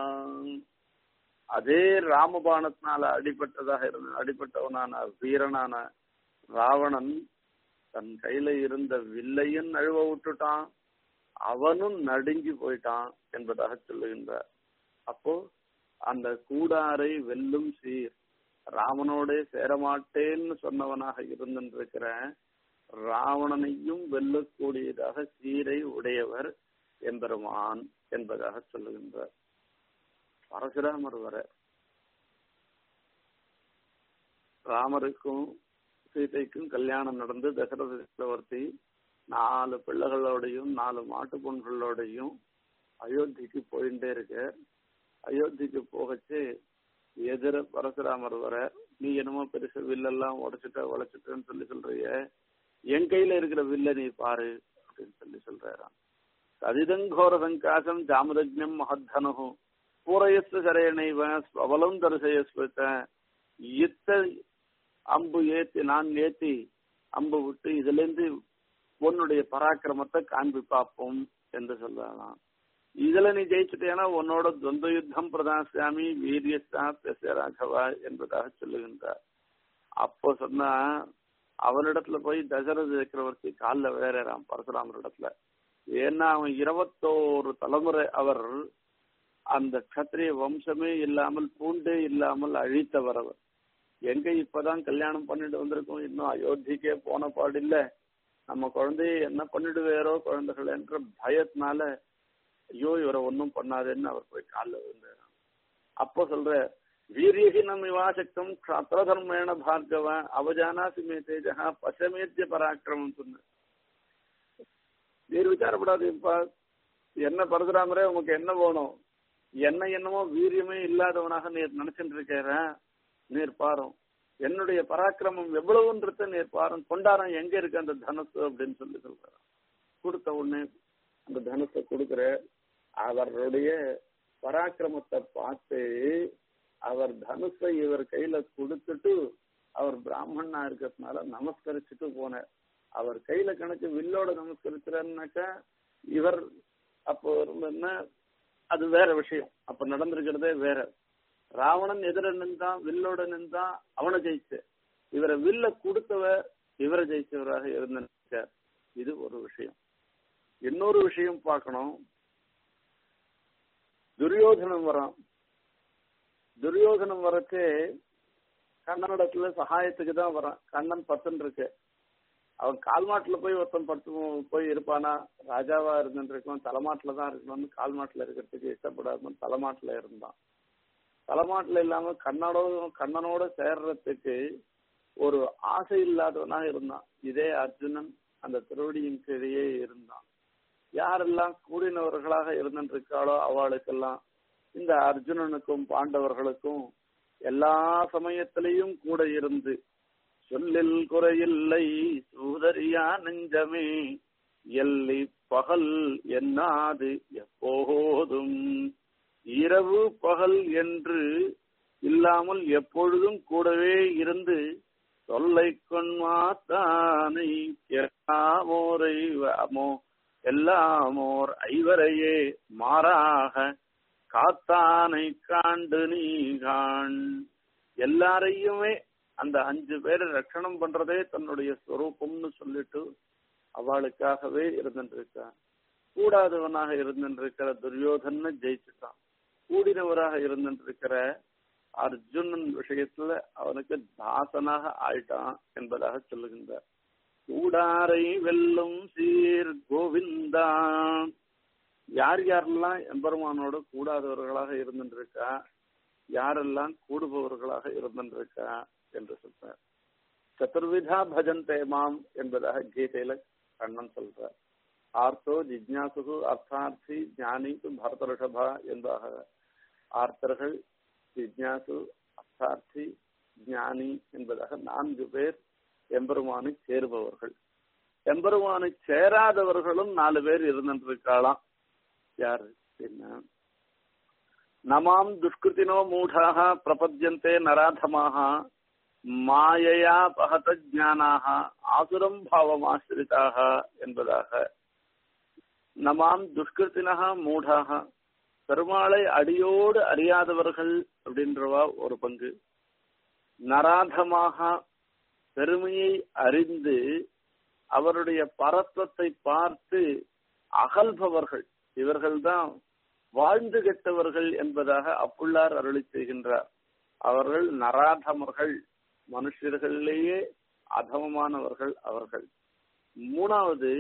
அதே ராமபாணத்தினால அடிபட்டதாக இருந்த அடிபட்டவனான வீரனான ராவணன் தன் கையில இருந்த வில்லையும் நழுவ விட்டுட்டான் அவனும் நடுங்கி போயிட்டான் என்பதாக சொல்லுகின்றார் அப்போ அந்த கூடாரை வெல்லும் சீர் ராமனோட சேரமாட்டேன்னு சொன்னவனாக இருந்திருக்கிற ராவணனையும் வெல்லக்கூடியதாக சீரை உடையவர் எம்பெருமான் என்பதாக சொல்லுகின்றார் பரசுராமர் வர ராமருக்கும் சீதைக்கும் கல்யாணம் நடந்து தசரத சக்கரவர்த்தி நாலு பிள்ளைகளோடையும் நாலு மாட்டு பொண்களோடையும் அயோத்திக்கு போயிட்டே இருக்க அயோத்திக்கு போகச்சு எதிர பரசுராமர் வர நீ என்னமோ பெருசு வில்லெல்லாம் உடைச்சிட்ட உழைச்சிட்டன்னு சொல்லி சொல்றிய என் கையில இருக்கிற வில்ல நீ பாரு அப்படின்னு சொல்லி சொல்றாராம் கதிதங்கோர சங்காசம் ஜாமதஜம் மகத்தனு பூரயஸ்து சரையணைவ ஸ்வபலம் தரிசயஸ்வத்த இத்த அம்பு ஏத்தி நான் ஏத்தி அம்பு விட்டு இதுல இருந்து உன்னுடைய பராக்கிரமத்தை காண்பி பார்ப்போம் என்று சொல்லலாம் இதுல நீ ஜெயிச்சுட்டேனா உன்னோட துவந்த யுத்தம் பிரதாசாமி வீரியஸ்தா பெச ராகவா என்பதாக சொல்லுகின்றார் அப்போ சொன்னா அவனிடத்துல போய் தசரத சக்கரவர்த்தி காலில் வேறாம் பரசுராமர் இடத்துல ஏன்னா அவன் இருபத்தோரு தலைமுறை அவர் அந்த கத்திரிய வம்சமே இல்லாமல் பூண்டே இல்லாமல் அழித்தவர் அவர் எங்க இப்பதான் கல்யாணம் பண்ணிட்டு வந்திருக்கோம் இன்னும் அயோத்திக்கே போன பாடில்ல நம்ம குழந்தைய என்ன பண்ணிடுவேரோ குழந்தைகள் என்ற பயத்தினால ஐயோ இவரை ஒன்றும் பண்ணாதேன்னு அவர் போய் காலில் விழுந்தார் அப்போ சொல்ற வீரியஹீனம் இவாசக்தம் க்ஷாத்திரதர்மேண பார்கவ அவஜானாசி மே தேஜா பசமேத்திய பராக்கிரமம் சொன்ன நீர் விசாரப்படாதீப்பா என்ன பரசுராமரே உனக்கு என்ன வேணும் என்ன என்னமோ வீரியமே இல்லாதவனாக நீர் நினைச்சிட்டு இருக்கிற நீர் பாரும் என்னுடைய பராக்கிரமம் எவ்வளவுன்றத நீர் பாரும் கொண்டாரம் எங்க இருக்கு அந்த தனுசு அப்படின்னு சொல்லி சொல்றாராம் கொடுத்த உடனே அந்த தனுசை கொடுக்கிற அவருடைய பராக்கிரமத்தை பார்த்து அவர் தனுஷை இவர் கையில கொடுத்துட்டு அவர் பிராமணனா இருக்கிறதுனால நமஸ்கரிச்சுட்டு போனார் அவர் கையில கணக்கு வில்லோட நமஸ்கரிச்சாருனாக்கா இவர் அப்போ இருந்தன்னா அது வேற விஷயம் அப்ப நடந்திருக்கிறதே வேற ராவணன் எதிர நின்றான் வில்லோட நின்றான் அவனை ஜெயிச்ச இவரை வில்ல கொடுத்தவர் இவரை ஜெயிச்சவராக இருந்த இது ஒரு விஷயம் இன்னொரு விஷயம் பார்க்கணும் துரியோதனம் வரான் துரியோதனம் வரச்சு கண்ணனிடத்துல சகாயத்துக்கு தான் வரான் கண்ணன் பத்துன்னு இருக்கு அவன் கால்மாட்டுல போய் ஒருத்தன் பத்து போய் இருப்பானா ராஜாவா இருந்துருக்கும் தலைமாட்டுல தான் இருக்கணும்னு கால்மாட்டுல இருக்கிறதுக்கு இஷ்டப்படாம தலைமாட்டுல இருந்தான் தலைமாட்டுல இல்லாம கண்ணனோட கண்ணனோட சேர்றதுக்கு ஒரு ஆசை இல்லாதவனா இருந்தான் இதே அர்ஜுனன் அந்த திருவடியின் கீழே இருந்தான் யாரெல்லாம் கூடினவர்களாக இருந்திருக்காளோ அவளுக்கெல்லாம் இந்த அர்ஜுனனுக்கும் பாண்டவர்களுக்கும் எல்லா சமயத்திலையும் கூட இருந்து சொல்லில் குறையில்லை சூதரியா நெஞ்சமே எல்லை பகல் என்னாது எப்போதும் இரவு பகல் என்று இல்லாமல் எப்பொழுதும் கூடவே இருந்து சொல்லை கொன்மாத்தானை கேளாமோரை வாமோ எல்லாமோர் ஐவரையே மாறாக காத்தானை காண்டு நீ காண் எல்லாரையுமே அந்த அஞ்சு பேரை ரட்சணம் பண்றதே தன்னுடைய ஸ்வரூபம்னு சொல்லிட்டு அவளுக்காகவே இருந்துருக்கான் கூடாதவனாக இருந்துருக்கிற துரியோதன ஜெயிச்சுட்டான் கூடினவராக இருந்துருக்கிற அர்ஜுனன் விஷயத்துல அவனுக்கு தாசனாக ஆயிட்டான் என்பதாக சொல்லுகின்றார் கூடாரை வெல்லும் சீர் கோவிந்தா யார் யாரெல்லாம் எம்பெருமானோட கூடாதவர்களாக இருந்துருக்கா யாரெல்லாம் கூடுபவர்களாக இருந்துருக்கா என்று சொல்றார் சதுர்விதா பஜந்தே மாம் என்பதாக கீதையில கண்ணன் சொல்றார் ஆர்த்தோ ஜிக்னாசு அர்த்தார்த்தி ஞானி பரத ரிஷபா என்பதாக ஆர்த்தர்கள் ஜிக்னாசு அர்த்தார்த்தி ஞானி என்பதாக நான்கு பேர் எம்பெருமானை சேருபவர்கள் எம்பெருமானை சேராதவர்களும் நாலு பேர் இருந்திருக்காளாம் யாரு என்ன நமாம் துஷ்கிருத்தினோ மூடாக பிரபத்யந்தே நராதமாக மாயையா பகத ஜானாக ஆசுரம் பாவமாசிரிதாக என்பதாக நமாம் துஷ்கிருத்தினக மூடாக பெருமாளை அடியோடு அறியாதவர்கள் அப்படின்றவா ஒரு பங்கு நராதமாக பெருமையை அறிந்து அவருடைய பரத்வத்தை பார்த்து அகல்பவர்கள் இவர்கள்தான் வாழ்ந்து கெட்டவர்கள் என்பதாக அப்புள்ளார் அருளி செய்கின்றார் அவர்கள் நராதமர்கள் மனுஷர்களிலேயே அதமமானவர்கள் அவர்கள் மூணாவது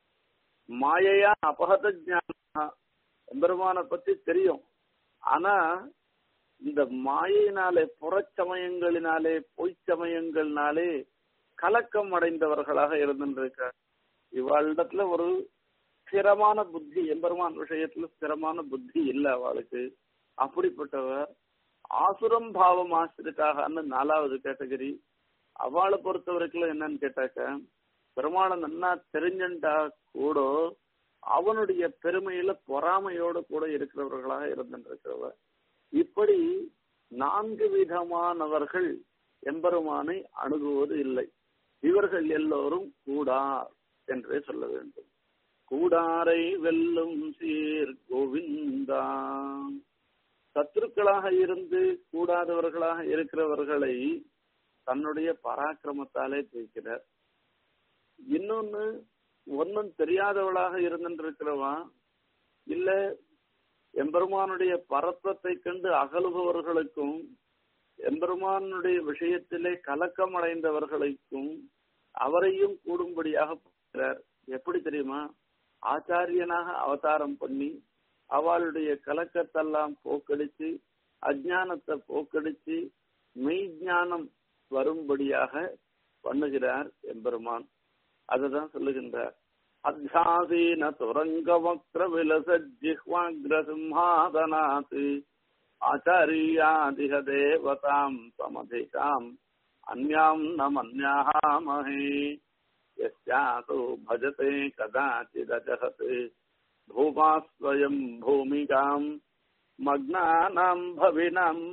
மாயையா அபகத ஜான எம்பெருமான பத்தி தெரியும் ஆனா இந்த மாயினாலே புறச்சமயங்களினாலே பொய்ச்சமயங்களினாலே கலக்கம் அடைந்தவர்களாக இருந்திருக்கார் இவாளிடத்துல ஒரு ஸ்திரமான புத்தி எம்பெருமான் விஷயத்துல ஸ்திரமான புத்தி இல்ல அவளுக்கு அப்படிப்பட்டவர் ஆசுரம் பாவம் ஆசிரிக்காகன்னு நாலாவது கேட்டகரி அவளை பொறுத்த வரைக்கும் என்னன்னு கேட்டாக்க பெருமாளை நன்னா தெரிஞ்சுட்டா கூட அவனுடைய பெருமையில பொறாமையோடு கூட இருக்கிறவர்களாக இருந்திருக்கிறவர் இப்படி நான்கு விதமானவர்கள் எம்பெருமானை அணுகுவது இல்லை இவர்கள் எல்லோரும் கூடார் என்றே சொல்ல வேண்டும் கூடாரை வெல்லும் சீர் கோவிந்தா சத்துருக்களாக இருந்து கூடாதவர்களாக இருக்கிறவர்களை தன்னுடைய பராக்கிரமத்தாலே ஜெயிக்கிறார் இன்னொன்னு ஒன்னும் தெரியாதவளாக இருந்திருக்கிறவா இல்ல எம்பெருமானுடைய பரத்வத்தை கண்டு அகலுபவர்களுக்கும் எம்பெருமானுடைய விஷயத்திலே கலக்கம் அடைந்தவர்களுக்கும் அவரையும் கூடும்படியாக போகிறார் எப்படி தெரியுமா ஆச்சாரியனாக அவதாரம் பண்ணி அவளுடைய கலக்கத்தெல்லாம் போக்கடிச்சு அஜானத்தை போக்கடிச்சு மெய்ஞானம் வரும்படியாக பண்ணுகிறார் எம்பெருமான் அதுதான் சொல்லுகின்றார் அத்தியாசீன துரங்க வக்ர விலச ஜிஹ்வாக்ர சிம்ஹாதனாத் ஆச்சாரியாதிக தேவதாம் சமதிகாம் அந்யாம் ந மன்யாமஹே यस्यासो भजते कदाचिदजहत् भूमास्वयम् भूमिकाम् मग्नानाम् भविनम्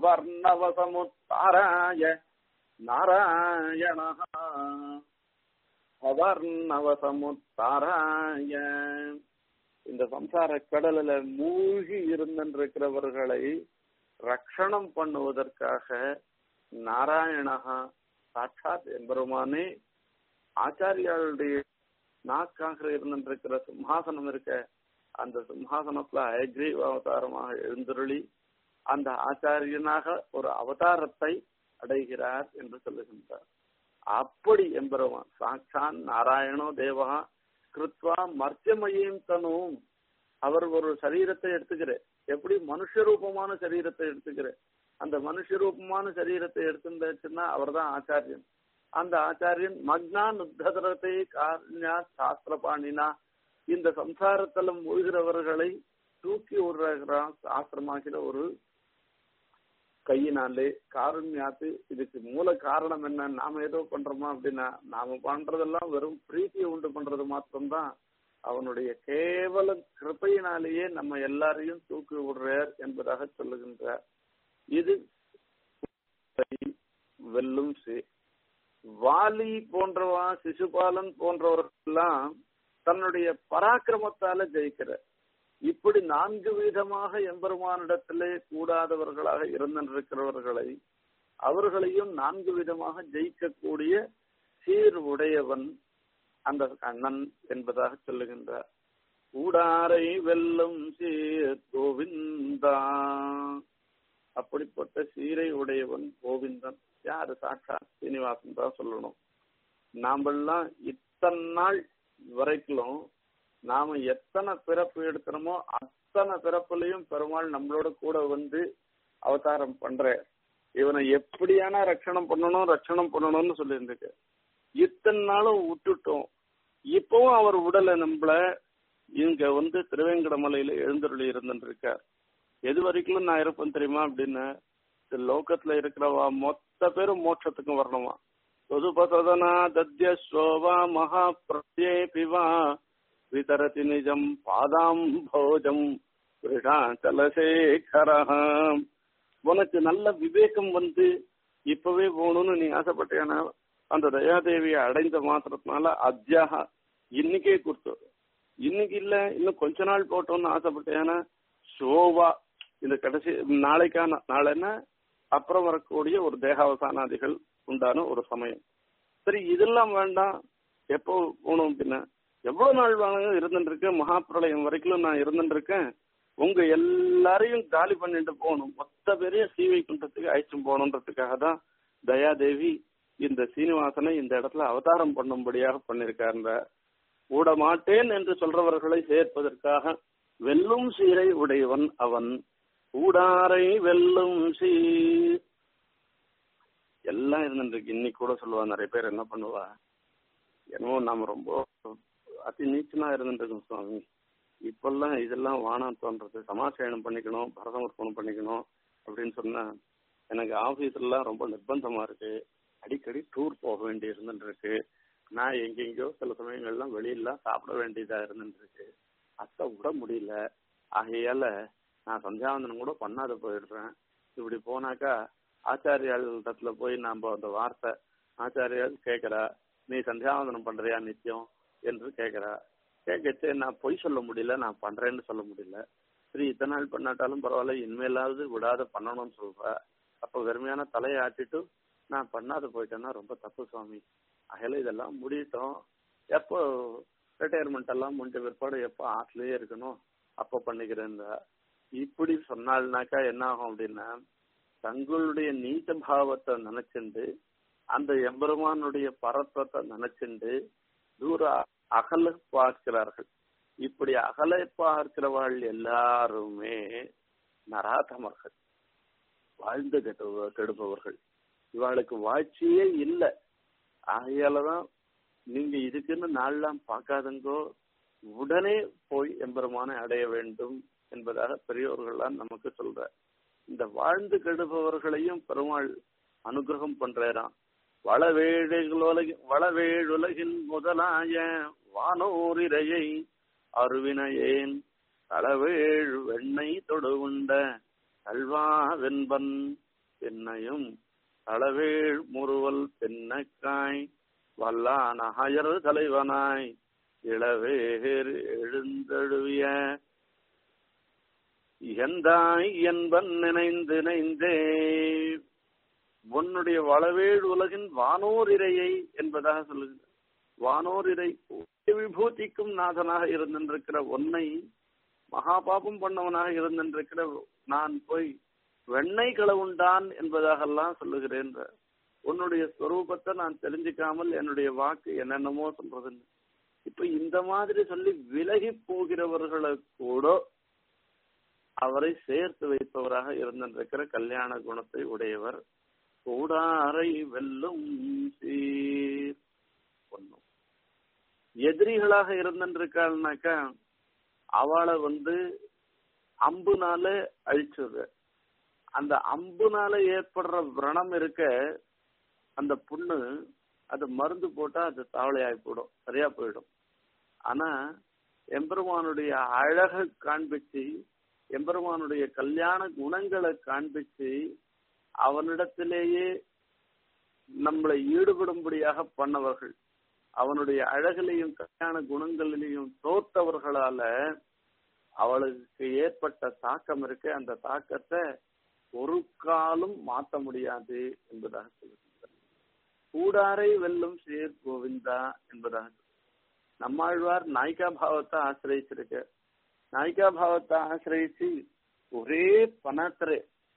भवर्णवसमुत्ताराय नारायणः भवर्णवसमुत्ताराय இந்த சம்சார கடலில் மூழ்கி இருந்திருக்கிறவர்களை ரக்ஷணம் பண்ணுவதற்காக நாராயணகா சாட்சாத் எம்பெருமானே ஆச்சாரியாளுடைய நாக்காக இருந்திருக்கிற சிம்ஹாசனம் இருக்க அந்த சிம்ஹாசனத்துல அயக்ரீவ அவதாரமாக எழுந்தருளி அந்த ஆச்சாரியனாக ஒரு அவதாரத்தை அடைகிறார் என்று சொல்லுகின்றார் அப்படி எம்பெருமான் சாட்சான் நாராயணோ தேவா கிருத்வா மர்த்தியமையும் தனும் அவர் ஒரு சரீரத்தை எடுத்துக்கிற எப்படி மனுஷ ரூபமான சரீரத்தை எடுத்துக்கிற அந்த மனுஷ ரூபமான சரீரத்தை எடுத்துச்சுன்னா அவர் தான் ஆச்சாரியன் அந்த ஆச்சாரியன் மக்னா நுத்தரத்தை காரண்யா சாஸ்திர பாணினா இந்த சம்சாரத்துல மூழ்கிறவர்களை தூக்கி விடுறான் சாஸ்திரமாகிற ஒரு கையினாலே காருண்யாத்து இதுக்கு மூல காரணம் என்ன நாம ஏதோ பண்றோமா அப்படின்னா நாம பண்றதெல்லாம் வெறும் பிரீத்தியை உண்டு பண்றது மாத்திரம்தான் அவனுடைய கேவல கிருப்பையினாலேயே நம்ம எல்லாரையும் தூக்கி விடுறார் என்பதாக சொல்லுகின்றார் இது வெல்லும் சே வாலி போன்றவா சிசுபாலன் போன்றவர்கள்லாம் தன்னுடைய பராக்கிரமத்தால ஜெயிக்கிற இப்படி நான்கு விதமாக எம்பெருமானிடத்திலே கூடாதவர்களாக இருந்திருக்கிறவர்களை அவர்களையும் நான்கு விதமாக ஜெயிக்கக்கூடிய சீர் உடையவன் அந்த கண்ணன் என்பதாக சொல்லுகின்றார் ஊடாரை வெல்லும் சீர் கோவிந்தா அப்படிப்பட்ட சீரை உடையவன் கோவிந்தன் யாரு சாட்சா சீனிவாசன் தான் சொல்லணும் நாமெல்லாம் இத்தனை நாள் வரைக்கும் நாம எத்தனை பிறப்பு எடுக்கிறோமோ அத்தனை பிறப்புலையும் பெருமாள் நம்மளோட கூட வந்து அவதாரம் பண்ற இவனை எப்படியான ரட்சணம் பண்ணணும் ரட்சணம் பண்ணணும்னு சொல்லியிருந்துக்கு இத்தனை நாளும் விட்டுட்டோம் இப்பவும் அவர் உடலை நம்மள இங்க வந்து திருவேங்கடமலையில எழுந்தருளி இருந்துருக்கார் எது வரைக்கும் நான் இருப்பேன் தெரியுமா அப்படின்னு இந்த லோகத்துல இருக்கிறவா மொத்த பேரும் மோட்சத்துக்கும் வரணுமா சொதுபசதனா தத்ய ஸ்ரோவா மகா பிரத்யே பிவா விதரதி நிஜம் பாதாம் போஜம் சலசேகரம் உனக்கு நல்ல விவேகம் வந்து இப்பவே போகணும்னு நீ ஆசைப்பட்டேனா அந்த தயாதேவியை அடைந்த மாத்திரத்தினால அத்தியாக இன்னைக்கே கொடுத்து இன்னைக்கு இல்ல இன்னும் கொஞ்ச நாள் போட்டோம்னு ஆசைப்பட்டேன்னா சோவா இந்த கடைசி நாளைக்கான நாளைன்னா அப்புறம் வரக்கூடிய ஒரு தேகாவசானாதிகள் உண்டான ஒரு சமயம் சரி இதெல்லாம் வேண்டாம் எப்போ போகணும் பின்ன எவ்வளவு நாள் வேணும் இருந்துட்டு இருக்கேன் மகாபிரளயம் வரைக்கும் நான் இருந்துட்டு இருக்கேன் உங்க எல்லாரையும் காலி பண்ணிட்டு போகணும் மொத்த பேரையும் சீவை குண்டத்துக்கு அழைச்சும் போகணுன்றதுக்காக தான் தயாதேவி இந்த சீனிவாசனை இந்த இடத்துல அவதாரம் பண்ணும்படியாக பண்ணிருக்காருன்ற கூட மாட்டேன் என்று சொல்றவர்களை சேர்ப்பதற்காக வெல்லும் சீரை உடையவன் அவன் ஊடாரை வெல்லும் சீர் எல்லாம் இருந்துருக்கு இன்னைக்கு கூட சொல்லுவா நிறைய பேர் என்ன பண்ணுவா என்னமோ நாம ரொம்ப அதி நீச்சனா இருந்துருக்கோம் சுவாமி இப்பெல்லாம் இதெல்லாம் வானம் தோன்றது சமாசயனம் பண்ணிக்கணும் பரதமர்ப்பணம் பண்ணிக்கணும் அப்படின்னு சொன்னா எனக்கு ஆபீஸ்லாம் ரொம்ப நிர்பந்தமா இருக்கு அடிக்கடி டூர் போக வேண்டி இருந்துருக்கு நான் எங்கெங்கயோ சில சமயங்கள்லாம் வெளியெல்லாம் சாப்பிட வேண்டியதா இருந்துருக்கு அத்தை விட முடியல ஆகையால நான் சந்தியாவந்தனம் கூட பண்ணாத போயிடுறேன் இப்படி போனாக்கா ஆச்சாரியாளத்துல போய் நாம அந்த வார்த்தை ஆச்சாரியால் கேட்கிறா நீ சந்தியாவந்தனம் பண்றியா நித்தியம் என்று கேட்கிறா கேட்கச்சு நான் பொய் சொல்ல முடியல நான் பண்றேன்னு சொல்ல முடியல சரி இத்தனை நாள் பண்ணாட்டாலும் பரவாயில்ல இனிமேலாவது விடாத பண்ணணும்னு சொல்ற அப்ப வெறுமையான தலையை ஆட்டிட்டு நான் பண்ணாத போயிட்டேன்னா ரொம்ப தப்பு சுவாமி அகையில இதெல்லாம் முடியட்டும் எப்போ ரிட்டையர்மெண்ட் எல்லாம் முடிஞ்ச பிற்பாடு எப்போ ஆற்றுலயே இருக்கணும் அப்போ பண்ணிக்கிறேன் இப்படி சொன்னால்னாக்கா என்ன ஆகும் அப்படின்னா தங்களுடைய நீச்ச பாவத்தை நினைச்சுண்டு அந்த எம்பெருமானுடைய பரத்வத்தை நினைச்சுண்டு தூர அகல பார்க்கிறார்கள் இப்படி அகல பார்க்கிறவர்கள் எல்லாருமே நராதமர்கள் வாழ்ந்து கெட்டு கெடுப்பவர்கள் இவாளுக்கு வாழ்ச்சியே இல்லை ஆகையாலதான் நீங்க இதுக்குன்னு நாள்லாம் பார்க்காதங்கோ உடனே போய் எம்பெருமானை அடைய வேண்டும் என்பதாக பெரியோர்கள்லாம் நமக்கு சொல்ற இந்த வாழ்ந்து கெடுபவர்களையும் பெருமாள் அனுகிரகம் பண்றாராம் வளவேழுலகின் வளவேழுலகின் முதலாய வானோரிரையை அருவினையேன் களவேழ் வெண்ணை தொடுவுண்ட கல்வா வெண்பன் என்னையும் களவேழ் முறுவல் தென்னக்காய் வல்லான அயர் தலைவனாய் இளவேர் எழுந்தழுவிய எந்தாய் என்பன் நினைந்து நினைந்தே உன்னுடைய வளவேழ் உலகின் வானோர் இறையை என்பதாக சொல்லுகிறது வானோர் இறை விபூதிக்கும் நாதனாக இருந்திருக்கிற உன்னை மகாபாபம் பண்ணவனாக இருந்திருக்கிற நான் போய் வெண்ணெய் களவுண்டான் என்பதாகலாம் சொல்லுகிறேன் உன்னுடைய ஸ்வரூபத்தை நான் தெரிஞ்சுக்காமல் என்னுடைய வாக்கு என்னென்னமோ சொல்றதுன்னு இப்ப இந்த மாதிரி சொல்லி விலகி போகிறவர்களை கூட அவரை சேர்த்து வைப்பவராக இருந்திருக்கிற கல்யாண குணத்தை உடையவர் கூடாரை வெல்லும் சீர் ஒண்ணும் எதிரிகளாக இருந்திருக்காள்னாக்கா அவளை வந்து அம்புனால அழிச்சது அந்த அம்புனால ஏற்படுற விரணம் இருக்க அந்த புண்ணு அது மருந்து போட்டா அது தாவளையாய் போயிடும் சரியா போயிடும் ஆனா எம்பெருமானுடைய அழக காண்பிச்சு எம்பெருமானுடைய கல்யாண குணங்களை காண்பிச்சு அவனிடத்திலேயே நம்மளை ஈடுபடும்படியாக பண்ணவர்கள் அவனுடைய அழகிலையும் கல்யாண குணங்களிலையும் தோற்றவர்களால அவளுக்கு ஏற்பட்ட தாக்கம் இருக்கு அந்த தாக்கத்தை ஒரு காலும் மாற்ற முடியாது என்பதாக சொல்லுகின்றார் கூடாரை வெல்லும் சேர் கோவிந்தா என்பதாக நம்மாழ்வார் நாயிகா பாவத்தை ஆசிரியிச்சிருக்க நாயிகா பாவத்தை ஆசிரியிச்சு ஒரே பணத்திரே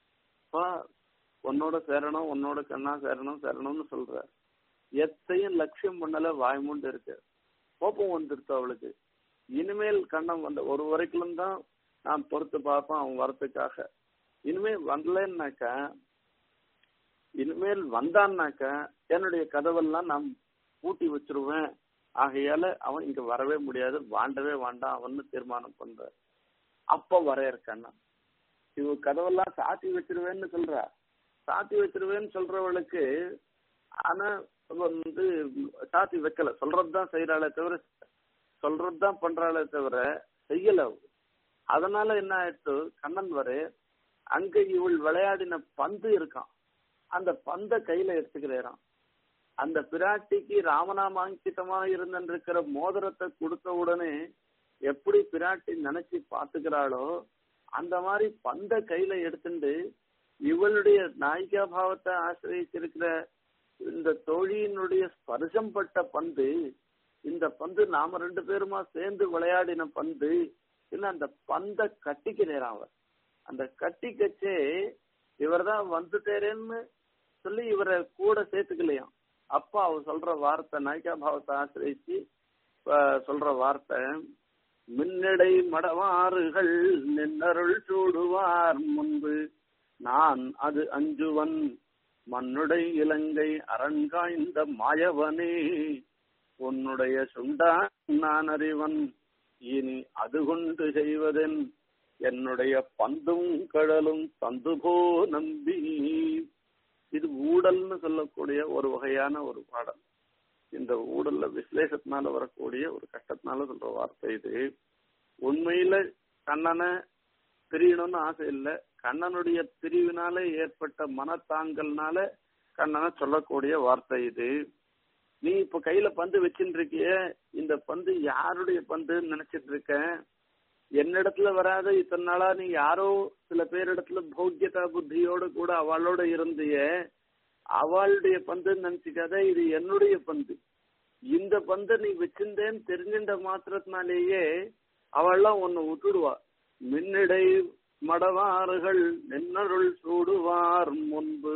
உன்னோட சேரணும் உன்னோட கண்ணா சேரணும் சேரணும்னு சொல்ற எத்தையும் லட்சியம் பண்ணல வாய்மூண்டு இருக்கு கோபம் வந்துருச்சு அவளுக்கு இனிமேல் கண்ணம் வந்த ஒரு வரைக்கும் தான் நான் பொறுத்து பார்ப்பேன் அவன் வரத்துக்காக இனிமேல் வரலன்னாக்கா இனிமேல் வந்தான்னாக்கா என்னுடைய கதவெல்லாம் நான் பூட்டி வச்சிருவேன் ஆகையால அவன் இங்க வரவே முடியாது வாண்டவே வாண்டாம் அவன்னு தீர்மானம் பண்ற அப்ப வரையறக்கண்ணா இவ கதவெல்லாம் சாத்தி வச்சிருவேன்னு சொல்றா சாத்தி வச்சிருவேன்னு சொல்றவளுக்கு ஆனா வந்து சாத்தி வைக்கல சொல்றதுதான் செய்யறாளே தவிர சொல்றதுதான் பண்றாளே தவிர செய்யல அதனால என்ன ஆயிடுச்சு கண்ணன் வரை அங்க இவள் விளையாடின பந்து இருக்கான் அந்த பந்த கையில எடுத்துக்கிறான் அந்த பிராட்டிக்கு ராமநாமாங்கிதமா இருந்திருக்கிற மோதிரத்தை கொடுத்த உடனே எப்படி பிராட்டி நினைச்சு பாத்துக்கிறாளோ அந்த மாதிரி பந்த கையில எடுத்துட்டு இவளுடைய நாயிகா பாவத்தை ஆசிரியச்சிருக்கிற இந்த தோழியினுடைய ஸ்பர்சம் பட்ட பந்து இந்த பந்து நாம ரெண்டு பேருமா சேர்ந்து விளையாடின பந்து இல்ல அந்த பந்த கட்டிக்கிறார் அவர் அந்த கட்டிக்கச்சே இவர் தான் வந்துட்டேரேன்னு சொல்லி இவரை கூட சேர்த்துக்கலையாம் அப்பா அவர் சொல்ற வார்த்தை நாயிகா பாவத்தை ஆசிரியிச்சு சொல்ற வார்த்தை மின்னடை மடவாறுகள் நின்னருள் சூடுவார் முன்பு நான் அது அஞ்சுவன் மண்ணுடை இலங்கை அரண்காய்ந்த மாயவனே உன்னுடைய சுண்டா நான் அறிவன் இனி அது கொண்டு செய்வதென் என்னுடைய பந்தும் கடலும் தந்துபோ நம்பி இது ஊடல்னு சொல்லக்கூடிய ஒரு வகையான ஒரு பாடல் இந்த ஊடல்ல விசலேஷத்தினால வரக்கூடிய ஒரு கஷ்டத்தினால சொல்ற வார்த்தை இது உண்மையில கண்ணனை பிரியணும்னு ஆசை இல்லை கண்ணனுடைய பிரிவினால ஏற்பட்ட மனத்தாங்கல்னால கண்ணனை சொல்லக்கூடிய வார்த்தை இது நீ இப்ப கையில பந்து வச்சுட்டு இருக்கிய இந்த பந்து யாருடைய பந்துன்னு நினைச்சிட்டு இருக்க என்னிடத்துல வராத இத்தனை நாளா நீ யாரோ சில பேரிடத்துல பௌத்தியதா புத்தியோட கூட அவளோட இருந்திய அவளுடைய பந்துன்னு நினைச்சுக்காத இது என்னுடைய பந்து இந்த பந்தை நீ வச்சிருந்தேன்னு தெரிஞ்சின்ற மாத்திரத்தினாலேயே அவள்லாம் உன்னை விட்டுடுவா மின்னிடை மடவாறுகள் நின்னருள் சூடுவார் முன்பு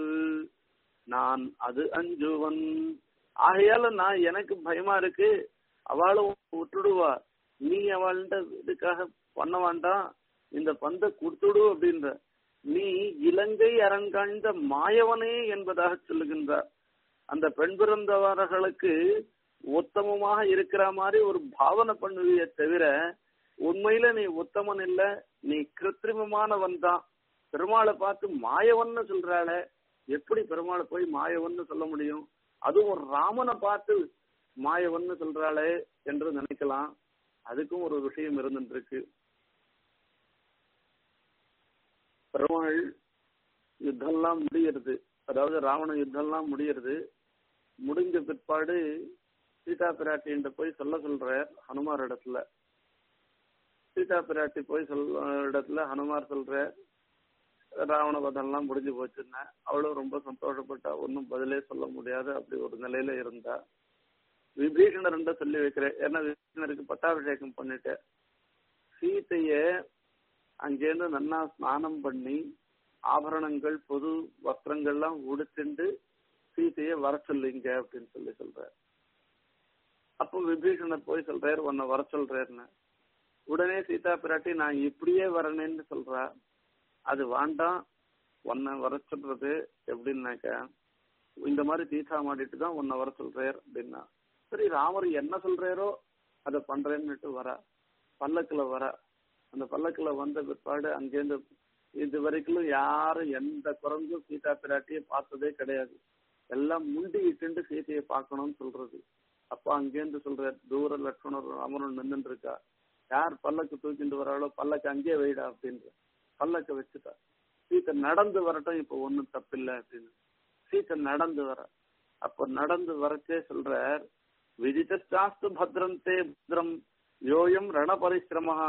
நான் அது அஞ்சுவன் ஆகையால நான் எனக்கு பயமா இருக்கு அவளும் விட்டுடுவா நீ அவள்கிட்ட இதுக்காக பண்ண வேண்டாம் இந்த பந்தை கொடுத்துடு அப்படின்ற நீ இலங்கை அரண்காய்ந்த மாயவனே என்பதாக சொல்லுகின்றார் அந்த பெண் பிறந்தவர்களுக்கு உத்தமமாக இருக்கிற மாதிரி ஒரு பாவனை பண்ணுவிய தவிர உண்மையில நீ உத்தமன் இல்ல நீ கிருத்திரிமமானவன் தான் பெருமாளை பார்த்து மாயவன்னு சொல்றாள எப்படி பெருமாளை போய் மாயவன்னு சொல்ல முடியும் அதுவும் ஒரு ராமனை பார்த்து மாயவன்னு சொல்றாளே என்று நினைக்கலாம் அதுக்கும் ஒரு விஷயம் இருந்துட்டு இருக்கு பெருமாள் யுத்தம்லாம் முடியறது அதாவது ராவண யுத்தம்லாம் முடியறது முடிஞ்ச பிற்பாடு சீதா பிராட்டின்ற போய் சொல்ல சொல்ற ஹனுமார் இடத்துல சீதா பிராட்டி போய் சொல்ல இடத்துல ஹனுமார் சொல்ற ராவண வதம்லாம் முடிஞ்சு போச்சுன்னா அவளும் ரொம்ப சந்தோஷப்பட்டா ஒன்றும் பதிலே சொல்ல முடியாது அப்படி ஒரு நிலையில இருந்தா விபீஷணர்ன்ற சொல்லி வைக்கிறேன் ஏன்னா விபீஷணருக்கு பட்டாபிஷேகம் பண்ணிட்டேன் சீத்தைய அங்கேருந்து நன்னா ஸ்நானம் பண்ணி ஆபரணங்கள் பொது வஸ்திரங்கள்லாம் உடுத்துண்டு சீத்தைய வர சொல்லுங்க அப்படின்னு சொல்லி சொல்ற அப்போ விபீஷணர் போய் சொல்றாரு உன்னை வர சொல்றேன்னு உடனே சீதா பிராட்டி நான் இப்படியே வரணும்னு சொல்றா அது வேண்டாம் உன்னை வர சொல்றது எப்படின்னாக்க இந்த மாதிரி தீசா மாடிட்டு தான் உன்னை வர சொல்றார் அப்படின்னா சரி ராமர் என்ன சொல்றாரோ அதை பண்றேன்னுட்டு வர பல்லக்குல வர அந்த பல்லக்குல வந்த பிற்பாடு அங்கேருந்து இது வரைக்கும் யாரும் எந்த குரங்கும் சீதா பிராட்டியை பார்த்ததே கிடையாது எல்லாம் முண்டி இட்டுண்டு சீதையை பார்க்கணும்னு சொல்றது அப்ப அங்கேருந்து சொல்ற தூர லட்சுமணர் ராமரும் நின்றுட்டு இருக்கா யார் பல்லக்கு தூக்கிட்டு வராளோ பல்லக்கு அங்கேயே வைடா அப்படின்ற பல்லக்க வச்சுட்டா சீத்தை நடந்து வரட்டும் இப்ப ஒன்னும் தப்பில்லை அப்படின்னு சீத்தை நடந்து வர அப்ப நடந்து வரச்சே சொல்றார் விதித்தாஸ்து பத்ரம் தே பத்ரம் யோயம் ரண பரிசிரமஹா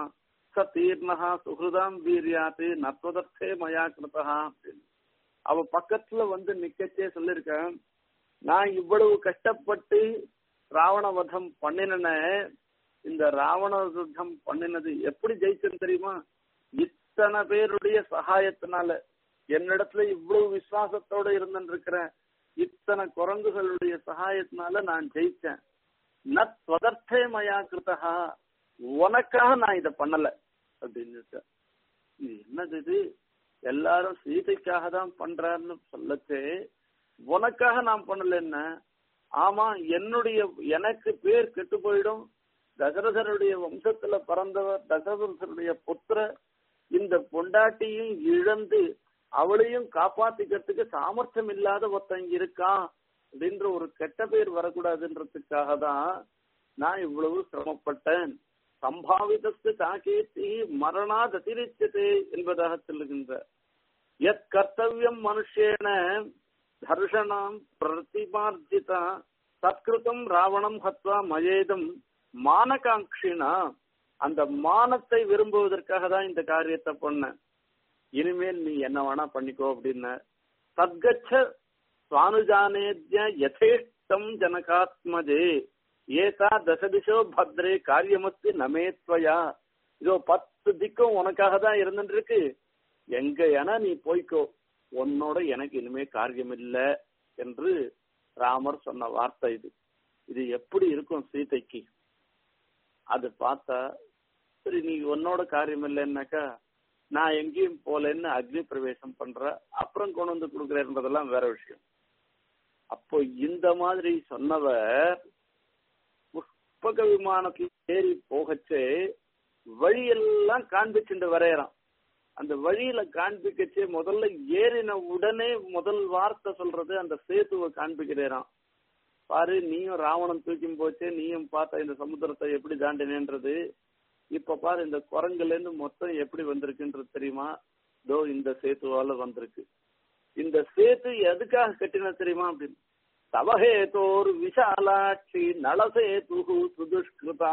ச தீர்ணஹா சுகிருதாம் வீரியாத்து நத்வதர்த்தே மயா கிருதா அப்படின்னு அவ பக்கத்துல வந்து நிக்கச்சே சொல்லிருக்கேன் நான் இவ்வளவு கஷ்டப்பட்டு ராவண வதம் பண்ணின இந்த ராவண வதம் பண்ணினது எப்படி ஜெயிச்சேன்னு தெரியுமா இத்தனை பேருடைய சகாயத்தினால என்னிடத்துல இவ்வளவு விசுவாசத்தோட இருந்துட்டு இருக்கிறேன் இத்தனை குரங்குகளுடைய சகாயத்தினால நான் ஜெயிச்சேன் நத்வதர்த்தே மயா கிருதா உனக்காக நான் இத பண்ணல அப்படின்னு இது என்னது இது எல்லாரும் சீதைக்காக தான் பண்றாருன்னு சொல்லச்சே உனக்காக நான் பண்ணலன்னா ஆமா என்னுடைய எனக்கு பேர் கெட்டு போயிடும் தசரதருடைய வம்சத்துல பிறந்தவர் தசரதருடைய புத்திர இந்த பொண்டாட்டியும் இழந்து அவளையும் காப்பாத்திக்கிறதுக்கு சாமர்த்தியம் இல்லாத ஒருத்தன் இருக்கான் அப்படின்ற ஒரு கெட்ட பேர் வரக்கூடாதுன்றதுக்காக தான் நான் இவ்வளவு சிரமப்பட்டேன் சம்பாவிதத்து தாக்கீர்த்தி மரணாத் அதிரிச்சதே என்பதாக சொல்லுகின்ற எத் கர்த்தவியம் மனுஷேன தர்ஷனம் பிரதிமார்ஜிதா தத்கிருதம் ராவணம் ஹத்வா மயேதம் மானகாங்கினா அந்த மானத்தை விரும்புவதற்காக தான் இந்த காரியத்தை பண்ண இனிமேல் நீ என்ன வேணா பண்ணிக்கோ அப்படின்னு தத்கச்ச சுவானுஜானேத்ய யதேஷ்டம் ஜனகாத்மஜே ஏதா தசதிசோ பத்ரே காரியமஸ்தி நமேத்வயா இதோ பத்து திக்கும் உனக்காக தான் இருந்துட்டு இருக்கு எங்க என நீ போய்க்கோ உன்னோட எனக்கு இனிமே காரியம் இல்ல என்று ராமர் சொன்ன வார்த்தை இது இது எப்படி இருக்கும் சீதைக்கு அது பார்த்தா சரி நீ உன்னோட காரியம் இல்லைன்னாக்கா நான் எங்கேயும் போலன்னு அக்னி பிரவேசம் பண்ற அப்புறம் கொண்டு வந்து கொடுக்குறேன்றதெல்லாம் வேற விஷயம் அப்போ இந்த மாதிரி சொன்னவர் புஷ்பக விமானத்தில் ஏறி போகச்சே வழியெல்லாம் காண்பிச்சுட்டு வரையறான் அந்த வழியில காண்பிக்கச்சே முதல்ல ஏறின உடனே முதல் வார்த்தை சொல்றது அந்த சேத்துவை காண்பிக்கிறான் பாரு நீயும் ராவணன் தூக்கி போச்சு நீயும் பார்த்த இந்த சமுத்திரத்தை எப்படி தாண்டினேன்றது இப்ப பாரு இந்த குரங்குல இருந்து மொத்தம் எப்படி வந்திருக்குன்றது தெரியுமா தோ இந்த சேத்துவால வந்திருக்கு இந்த சேத்து எதுக்காக கட்டின தெரியுமா அப்படின்னு தவஹேதோர் விஷாலாட்சி நலசேது சுதுஷ்கிருதா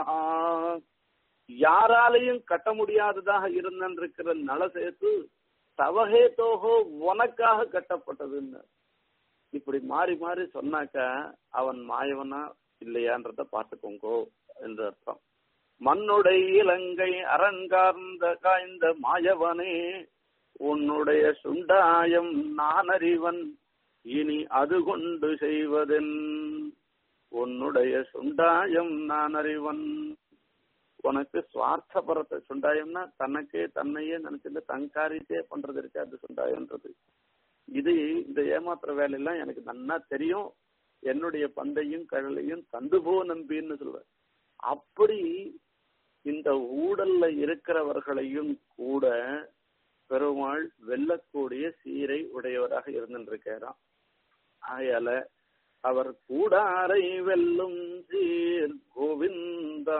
யாராலையும் கட்ட முடியாததாக இருந்திருக்கிற நலசேத்து தவஹேதோஹோ உனக்காக கட்டப்பட்டதுன்னு இப்படி மாறி மாறி சொன்னாக்க அவன் மாயவனா இல்லையான்றத பார்த்துக்கோங்கோ என்று அர்த்தம் மண்ணுடைய இலங்கை அரண்கார்ந்த காய்ந்த மாயவனே உன்னுடைய சுண்டாயம் நான் அறிவன் இனி அது கொண்டு செய்வதென் உன்னுடைய சுண்டாயம் நான் அறிவன் உனக்கு சுவார்த்தபரத்தை சுண்டாயம்னா தனக்கே தன்னையே நினைச்சிட்டு தன் காரியத்தையே பண்றது இருக்கு அது சுண்டாயம்ன்றது இது இந்த ஏமாத்துற வேலையெல்லாம் எனக்கு நன்னா தெரியும் என்னுடைய பந்தையும் கழலையும் தந்து போ நம்பின்னு சொல்லுவேன் அப்படி இந்த ஊடல்ல இருக்கிறவர்களையும் கூட பெருமாள் வெல்லக்கூடிய சீரை உடையவராக இருந்திருக்கிறாராம் ஆயால அவர் கூடாரை வெல்லும் சீர் கோவிந்தா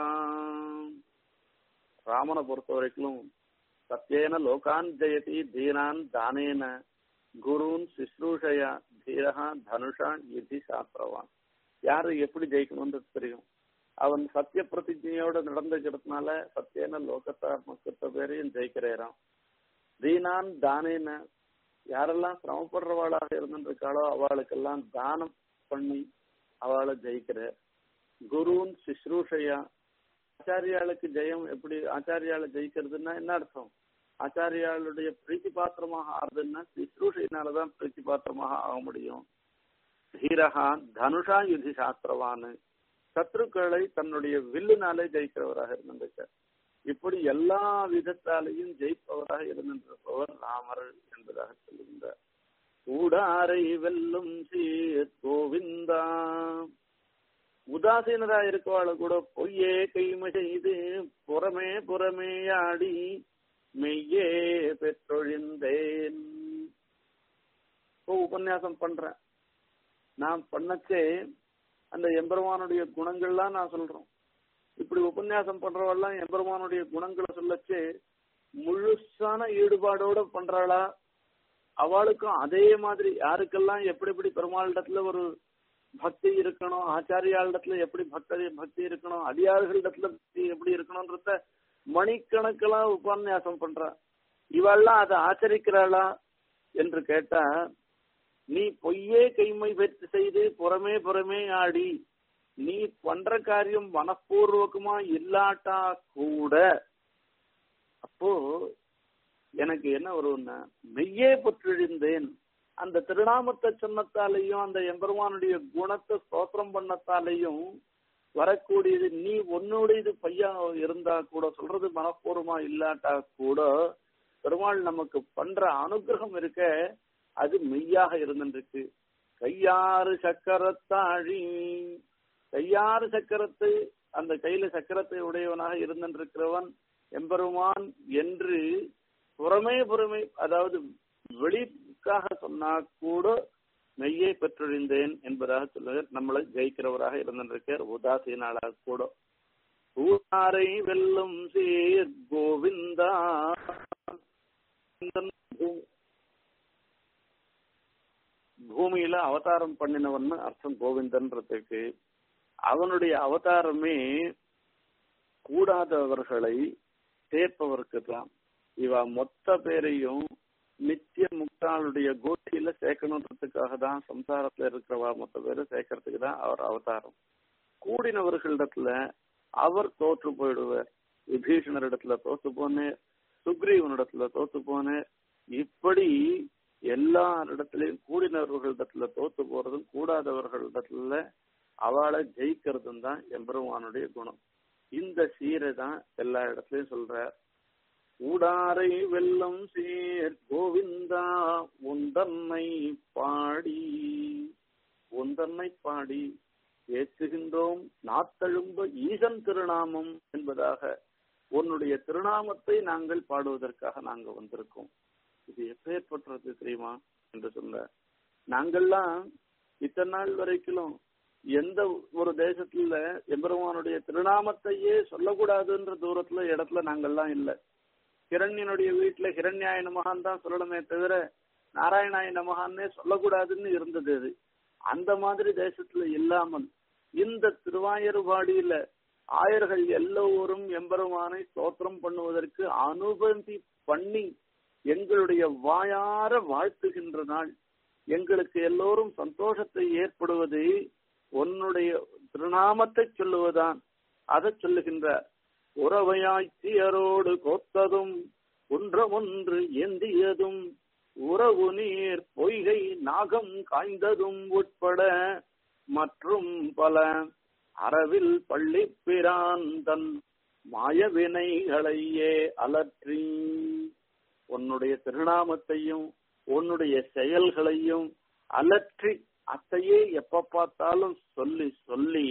ராமனை பொறுத்த வரைக்கும் சத்தியேன லோகான் ஜெயதி தீனான் தானேன குருன் சிஸ்ரூஷயா தீரஹா தனுஷா யுதி சாஸ்திரவான் யாரு எப்படி ஜெயிக்கணும்ன்றது தெரியும் அவன் சத்திய பிரதிஜையோட நடந்துக்கிறதுனால சத்தியன லோகத்தை மக்கத்த பேரையும் ஜெயிக்கிறாராம் தீனான் தானேன யாரெல்லாம் சிரமப்படுறவாளாக இருந்திருக்காளோ அவளுக்கெல்லாம் தானம் பண்ணி அவளை ஜெயிக்கிற குருன் சிஸ்ரூஷையா ஆச்சாரியாளுக்கு ஜெயம் எப்படி ஆச்சாரியால ஜெயிக்கிறதுன்னா என்ன அர்த்தம் ஆச்சாரியாளுடைய பிரீத்தி பாத்திரமாக ஆறுதுன்னா சிஸ்ரூஷையினாலதான் பிரீத்தி பாத்திரமாக ஆக முடியும் தீரகா தனுஷா யுதி சாஸ்திரவான் சத்ருக்களை தன்னுடைய வில்லுனாலே ஜெயிக்கிறவராக இருந்திருக்கார் இப்படி எல்லா விதத்தாலையும் ஜெயிப்பவராக இருந்திருப்பவர் ராமர் என்பதாக சொல்லுகின்றார் ஊடாரை வெல்லும் சீர் கோவிந்தா உதாசீனரா இருக்கவாள கூட பொய்யே கைமை செய்து புறமே புறமேயாடி மெய்யே பெற்றொழிந்தேன் இப்போ உபன்யாசம் பண்றேன் நான் பண்ணச்சே அந்த எம்பெருமானுடைய குணங்கள்லாம் நான் சொல்றோம் இப்படி உபன்யாசம் பண்றவெல்லாம் எம்பெருமானுடைய குணங்களை சொல்லச்சு முழுசான ஈடுபாடோட பண்றாளா அவளுக்கும் அதே மாதிரி யாருக்கெல்லாம் எப்படி எப்படி பெருமாளிடத்துல ஒரு பக்தி இருக்கணும் ஆச்சாரியாளிடத்துல எப்படி பக்தி பக்தி இருக்கணும் அடியார்களிடத்துல பக்தி எப்படி இருக்கணும்ன்றத மணிக்கணக்கெல்லாம் உபன்யாசம் பண்றா இவெல்லாம் அதை ஆச்சரிக்கிறாளா என்று கேட்டா நீ பொய்யே கைமை பெற்று செய்து புறமே புறமே ஆடி நீ பண்ற காரியம் மனப்பூர்வகமா இல்லாட்டா கூட அப்போ எனக்கு என்ன வரும்னா மெய்யே புற்றிழிந்தேன் அந்த திருநாமத்தை சொன்னத்தாலையும் அந்த எம்பெருமானுடைய குணத்தை ஸ்தோத்திரம் பண்ணத்தாலையும் வரக்கூடியது நீ உன்னுடையது பையா இருந்தா கூட சொல்றது மனப்பூர்வமா இல்லாட்டா கூட பெருமாள் நமக்கு பண்ற அனுகிரகம் இருக்க அது மெய்யாக இருந்துருக்கு கையாறு சக்கரத்தாழி கையாறு சக்கரத்தை அந்த கையில சக்கரத்தை உடையவனாக இருந்திருக்கிறவன் எம்பெருமான் என்று புறமே புறமே அதாவது வெளிக்காக சொன்னா கூட மெய்யை பெற்றொழிந்தேன் என்பதாக சொல்லுவார் நம்மளை ஜெயிக்கிறவராக இருந்திருக்கார் உதாசீனாளாக கூட ஊராரை வெல்லும் சீர் கோவிந்தா பூமியில அவதாரம் பண்ணினவன் அர்த்தம் கோவிந்தன்றதுக்கு அவனுடைய அவதாரமே கூடாதவர்களை சேர்ப்பவருக்கு தான் இவ மொத்த பேரையும் நித்திய முக்தாளுடைய கோஷ்டியில சேர்க்கணுன்றதுக்காக தான் சம்சாரத்துல இருக்கிறவா மொத்த பேரை சேர்க்கறதுக்கு தான் அவர் அவதாரம் கூடினவர்களிடத்துல அவர் தோற்று போயிடுவார் விபீஷணரிடத்துல தோத்து போனேன் சுக்ரீவனிடத்துல தோத்து போனேன் இப்படி எல்லா இடத்துலயும் கூடினவர்களிடத்துல தோத்து போறதும் கூடாதவர்களிடத்துல அவளை ஜெயிக்கிறதும் தான் எம்பெருமானுடைய குணம் இந்த சீரை தான் எல்லா இடத்துலயும் சொல்ற ஊடாரை வெல்லம் சேர் கோவிந்தா உந்தன்னை பாடி உந்தன்னை பாடி ஏற்றுகின்றோம் நாத்தழும்ப ஈசன் திருநாமம் என்பதாக உன்னுடைய திருநாமத்தை நாங்கள் பாடுவதற்காக நாங்க வந்திருக்கோம் இது எப்பேற்பட்டது தெரியுமா என்று சொல்ல நாங்கள்லாம் இத்தனை நாள் வரைக்கும் எந்த ஒரு தேசத்துல எம்பெருமானுடைய திருநாமத்தையே சொல்லக்கூடாதுன்ற தூரத்துல இடத்துல நாங்கள்லாம் இல்லை ஹிரண்யனுடைய வீட்டுல ஹிரண்யாய நமகான் தான் சொல்லணுமே தவிர நாராயணாய நமகான்னே சொல்லக்கூடாதுன்னு இருந்தது அது அந்த மாதிரி தேசத்துல இல்லாமல் இந்த திருவாயறுபாடியில ஆயர்கள் எல்லோரும் எம்பெருமானை ஸ்தோத்திரம் பண்ணுவதற்கு அனுமதி பண்ணி எங்களுடைய வாயார வாழ்த்துகின்ற நாள் எங்களுக்கு எல்லோரும் சந்தோஷத்தை ஏற்படுவது உன்னுடைய திருநாமத்தை சொல்லுவதான் அதை சொல்லுகின்ற உறவையாய்ச்சியரோடு கோத்ததும் ஒன்றமொன்று ஏந்தியதும் உறவு நீர் பொய்கை நாகம் காய்ந்ததும் உட்பட மற்றும் பல அறவில் பள்ளி பிரான் தன் மாயவினைகளையே அலற்றி உன்னுடைய திருநாமத்தையும் உன்னுடைய செயல்களையும் அலற்றி அத்தையே எப்ப பார்த்தாலும் சொல்லி சொல்லி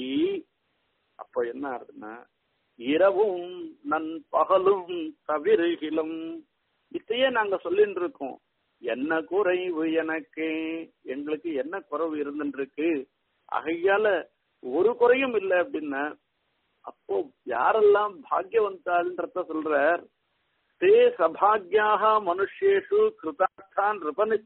அப்ப என்ன ஆகுதுன்னா இரவும் நன் பகலும் தவிருகிலும் இதையே நாங்க சொல்லிட்டு இருக்கோம் என்ன குறைவு எனக்கு எங்களுக்கு என்ன குறைவு இருந்துருக்கு ஆகையால ஒரு குறையும் இல்லை அப்படின்னா அப்போ யாரெல்லாம் பாக்யவந்தாள்ன்றத சொல்றார் தே சபாகியாக மனுஷேஷு கிருதார்த்தான் ரிபனி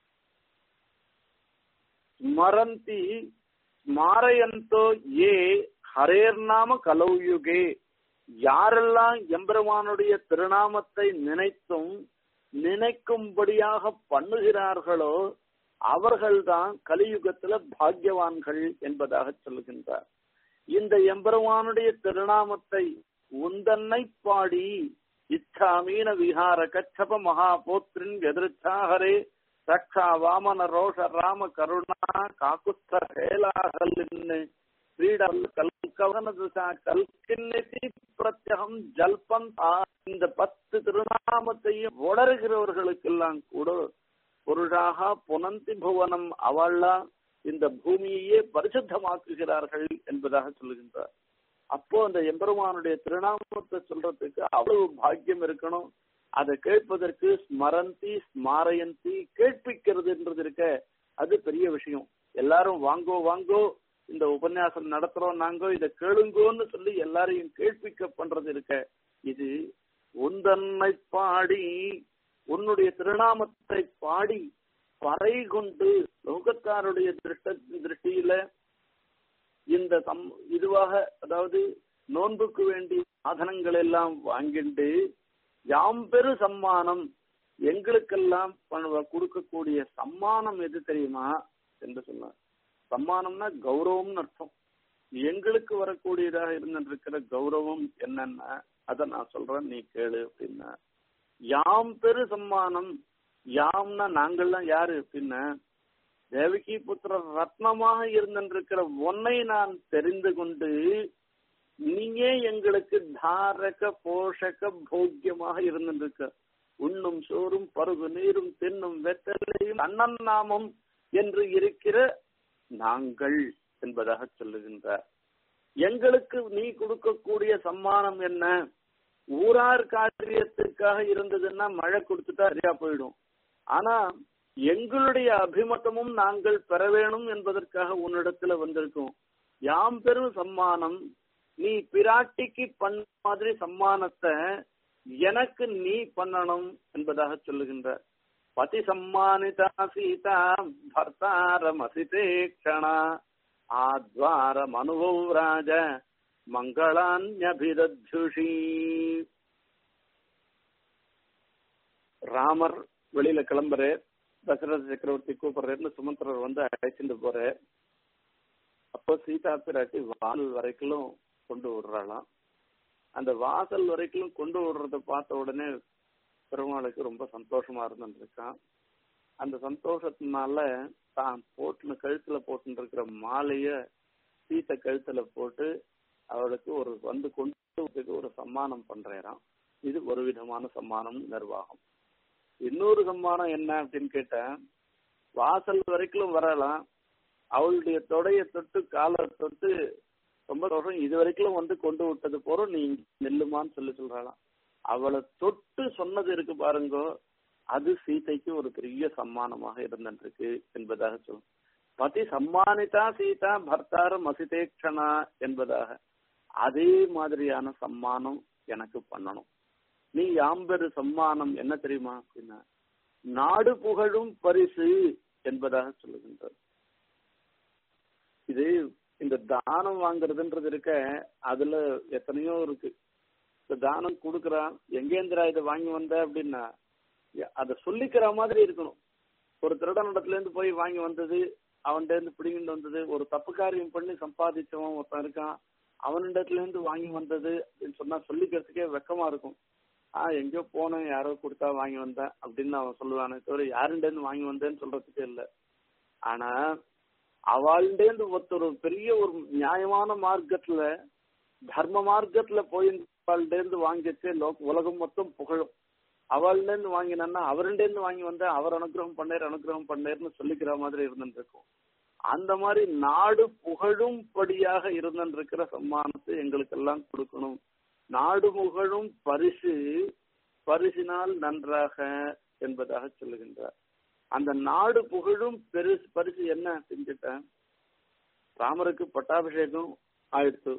ஸ்மரந்தி ஸ்மாரயந்தோ ஏ ஹரேர்நாம கலௌயுகே யாரெல்லாம் எம்பெருமானுடைய திருநாமத்தை நினைத்தும் நினைக்கும்படியாக பண்ணுகிறார்களோ அவர்கள்தான் கலியுகத்துல பாக்யவான்கள் என்பதாக சொல்லுகின்றார் இந்த எம்பெருமானுடைய திருநாமத்தை உந்தன்னை பாடி இச்சாமீன விஹார கச்சப மகாபோத்ரின் எதிர்ச்சாகரே ரக்ஷா வாமன ரோஷ ராம கருணா காக்குஸ்த ஹேலாகலின்னு ಕ್ರೀಡಲ್ ಕಲ್ಕವನ ದಿವಸ கல்கின்னதி பிரத்யகம் ஜல்பம் இந்த பத்து திருநாமத்தையும் உணர்கிறவர்களுக்கெல்லாம் கூட பொருளாக புனந்தி புவனம் அவள்லாம் இந்த பூமியையே பரிசுத்தமாக்குகிறார்கள் என்பதாக சொல்லுகின்றார் அப்போ அந்த எம்பெருமானுடைய திருநாமத்தை சொல்றதுக்கு அவ்வளவு பாக்கியம் இருக்கணும் அதை கேட்பதற்கு ஸ்மரந்தி ஸ்மாரயந்தி கேட்பிக்கிறதுன்றது இருக்க அது பெரிய விஷயம் எல்லாரும் வாங்கோ வாங்கோ இந்த உபன்யாசம் நடத்துறோம் நாங்க இதை கேளுங்கோன்னு சொல்லி எல்லாரையும் கேட்பிக்க பண்றது இருக்க இது உந்தன்னை பாடி உன்னுடைய திருநாமத்தை பாடி பறை கொண்டு லோகத்தாருடைய திருஷ்ட திருஷ்டியில இந்த சம் இதுவாக அதாவது நோன்புக்கு வேண்டிய சாதனங்கள் எல்லாம் வாங்கிண்டு யாம் பெரு சம்மானம் எங்களுக்கெல்லாம் பண்ண- கொடுக்கக்கூடிய சம்மானம் எது தெரியுமா என்று சொன்னார் சம்மானம்னா கௌரவம்னு அர்த்தம் எங்களுக்கு வரக்கூடியதாக இருந்திருக்கிற கௌரவம் என்னன்னா அத நான் சொல்றேன் நீ கேளு அப்படின்னா யாம் பெரு சம்மானம் யாம்னா நாங்கள்லாம் யாரு அப்படின்னா தேவகி புத்திர ரத்னமாக இருந்திருக்கிற உன்னை நான் தெரிந்து கொண்டு நீயே எங்களுக்கு தாரக போஷக போக்கியமாக இருந்திருக்க உண்ணும் சோறும் பருகு நீரும் தின்னும் வெத்தலையும் அண்ணன் நாமம் என்று இருக்கிற நாங்கள் என்பதாக சொல்லுகின்றார் எங்களுக்கு நீ கொடுக்கக்கூடிய சம்மானம் என்ன ஊரார் காரியத்துக்காக இருந்ததுன்னா மழை கொடுத்துட்டா சரியா போயிடும் ஆனா எங்களுடைய அபிமதமும் நாங்கள் பெற வேணும் என்பதற்காக உன்னிடத்துல வந்திருக்கோம் யாம் பெரும் சம்மானம் நீ பிராட்டிக்கு பண்ண மாதிரி சம்மானத்தை எனக்கு நீ பண்ணணும் என்பதாக சொல்லுகின்ற பதி சம்மானிதா சீதா பர்த்தாரமசிதே க்ஷணா ஆத்வாரம் அனுபவ ராஜ மங்களான்யபிதத்யுஷி ராமர் வெளியில கிளம்புறாரு தசரத சக்கரவர்த்தி கூப்பிடுறேன்னு சுமந்திரர் வந்து அழைச்சிட்டு போறாரு அப்போ சீதா பிராட்டி வாசல் வரைக்கும் கொண்டு விடுறாளாம் அந்த வாசல் வரைக்கும் கொண்டு விடுறத பார்த்த உடனே பெருமாளுக்கு ரொம்ப சந்தோஷமா இருந்துருக்கான் அந்த சந்தோஷத்தினால தான் போட்டுன்னு கழுத்துல போட்டுன்னு இருக்கிற மாலைய சீத்தை கழுத்துல போட்டு அவளுக்கு ஒரு வந்து கொண்டு வரதுக்கு ஒரு சம்மானம் பண்றாராம் இது ஒரு விதமான சம்மானம் நிர்வாகம் இன்னொரு சம்மானம் என்ன அப்படின்னு கேட்டேன் வாசல் வரைக்கும் வரலாம் அவளுடைய தொடைய தொட்டு காலை தொட்டு ரொம்ப தோஷம் இது வரைக்கும் வந்து கொண்டு விட்டது போறோம் நீ நெல்லுமான்னு சொல்லி சொல்றாளாம் அவளை தொட்டு சொன்னது இருக்கு பாருங்க அது சீதைக்கு ஒரு பெரிய சம்மானமாக இருந்திருக்கு என்பதாக சொல்லும் பதி சம்மானிதா சீதா பர்த்தாரம் அசிதேக்ஷனா என்பதாக அதே மாதிரியான சம்மானம் எனக்கு பண்ணணும் நீ யாம்பெரு சம்மானம் என்ன தெரியுமா அப்படின்னா நாடு புகழும் பரிசு என்பதாக சொல்லுகின்றார் இது இந்த தானம் வாங்குறதுன்றது இருக்க அதுல எத்தனையோ இருக்கு இந்த தானம் கொடுக்கறான் எங்கேந்திரா இதை வாங்கி வந்த அப்படின்னா அதை சொல்லிக்கிற மாதிரி இருக்கணும் ஒரு திருடனிடத்துல இருந்து போய் வாங்கி வந்தது அவன்கிட்ட இருந்து பிடிங்கிட்டு வந்தது ஒரு தப்பு காரியம் பண்ணி சம்பாதிச்சவன் ஒருத்தன் இருக்கான் அவனிடத்துல இருந்து வாங்கி வந்தது அப்படின்னு சொன்னா சொல்லிக்கிறதுக்கே வெக்கமா இருக்கும் ஆஹ் எங்கேயோ போனேன் யாரோ கொடுத்தா வாங்கி வந்தேன் அப்படின்னு அவன் சொல்லுவானே தவிர யாருண்ட இருந்து வாங்கி வந்தேன்னு சொல்றதுக்கே இல்லை ஆனா அவள்டேந்து ஒருத்தர் பெரிய ஒரு நியாயமான மார்க்கத்துல தர்ம மார்க்கத்துல போய் அவள்டேந்து வாங்கிச்சு உலகம் மொத்தம் புகழும் அவள்ல இருந்து வாங்கினா அவருண்ட இருந்து வாங்கி வந்த அவர் அனுகிரகம் பண்ணேர் அனுகிரகம் பண்ணேர்னு சொல்லிக்கிற மாதிரி இருந்துட்டு இருக்கும் அந்த மாதிரி நாடு புகழும் படியாக இருந்திருக்கிற சம்மானத்தை எங்களுக்கெல்லாம் கொடுக்கணும் நாடு புகழும் பரிசு பரிசினால் நன்றாக என்பதாக சொல்லுகின்றார் அந்த நாடு புகழும் பெருசு பரிசு என்ன செஞ்சுட்டேன் ராமருக்கு பட்டாபிஷேகம் ஆயிடுத்து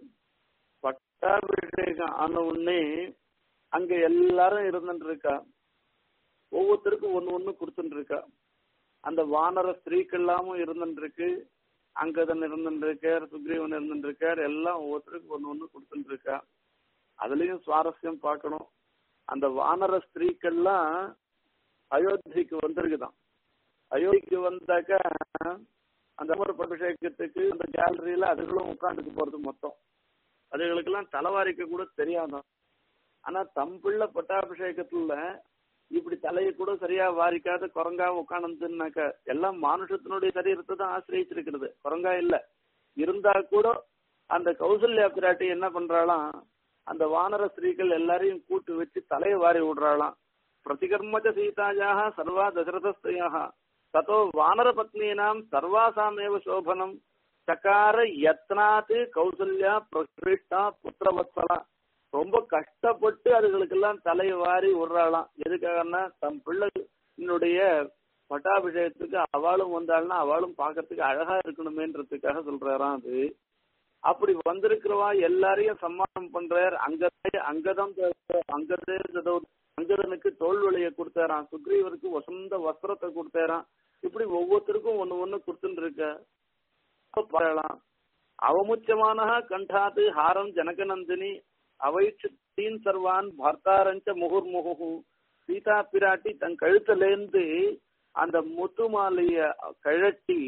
பட்டாபிஷேகம் ஆன உடனே அங்க எல்லாரும் இருந்துட்டு இருக்கா ஒவ்வொருத்தருக்கும் ஒன்னு ஒண்ணு கொடுத்துட்டு இருக்கா அந்த வானர ஸ்திரீக்கெல்லாமும் இருந்துட்டு இருக்கு அங்கதன் இருந்துட்டு இருக்கார் சுக்ரீவன் இருந்துட்டு இருக்கார் எல்லாம் ஒவ்வொருத்தருக்கும் ஒன்னு ஒண்ணு கொடுத்துட்டு இருக்கா அதுலயும் சுவாரஸ்யம் பார்க்கணும் அந்த வானர ஸ்திரீக்கெல்லாம் அயோத்திக்கு வந்திருக்குதான் அயோத்திக்கு வந்தாக்கா அந்த அமர அபிஷேகத்துக்கு அந்த கேலரியில அதுகளும் உட்காந்துக்கு போறது மொத்தம் அதுகளுக்கெல்லாம் தலைவாரிக்க கூட தெரியாதான் ஆனா தம்பிள்ள பட்டாபிஷேகத்துல இப்படி தலையை கூட சரியா வாரிக்காத குரங்கா உட்காந்துனாக்க எல்லாம் மானுஷத்தினுடைய சரீரத்தை தான் ஆசிரியச்சிருக்கிறது குரங்கா இல்ல இருந்தா கூட அந்த கௌசல்யா பிராட்டி என்ன பண்றாளாம் அந்த வானர ஸ்திரீகள் எல்லாரையும் கூட்டு வச்சு தலையை வாரி விடுறாளாம் பிரதிகர்மச்ச சீதாயாக சர்வா தசரதஸ்தையாக தத்தோ வானர பத்னீனாம் சர்வாசாமேவ சோபனம் சக்கார யத்னாத்து கௌசல்யா பிரகிருஷ்டா புத்திரவத்சலா ரொம்ப கஷ்டப்பட்டு அதுகளுக்கெல்லாம் தலையை வாரி விடுறாளாம் எதுக்காகன்னா தம் பிள்ளைனுடைய பட்டாபிஷேகத்துக்கு அவளும் வந்தாள்னா அவளும் பாக்கிறதுக்கு அழகா இருக்கணுமேன்றதுக்காக சொல்றாராம் அது அப்படி வந்திருக்கிறவா எல்லாரையும் சம்மானம் பண்றார் அங்கதே அங்கதம் அங்கதே அங்கதனுக்கு தோல் வழியை கொடுத்தாராம் சுக்ரீவருக்கு வசந்த வஸ்திரத்தை கொடுத்தாராம் இப்படி ஒவ்வொருத்தருக்கும் ஒண்ணு ஒண்ணு கொடுத்துட்டு இருக்க பாக்கலாம் அவமுச்சமான கண்டாத்து ஹாரம் ஜனகநந்தினி அவைச்சுத்தீன் சர்வான் பர்த்தாரஞ்ச முகுர்முகு சீதா பிராட்டி தன் கழுத்திலேருந்து அந்த முத்து மாலைய கழட்டி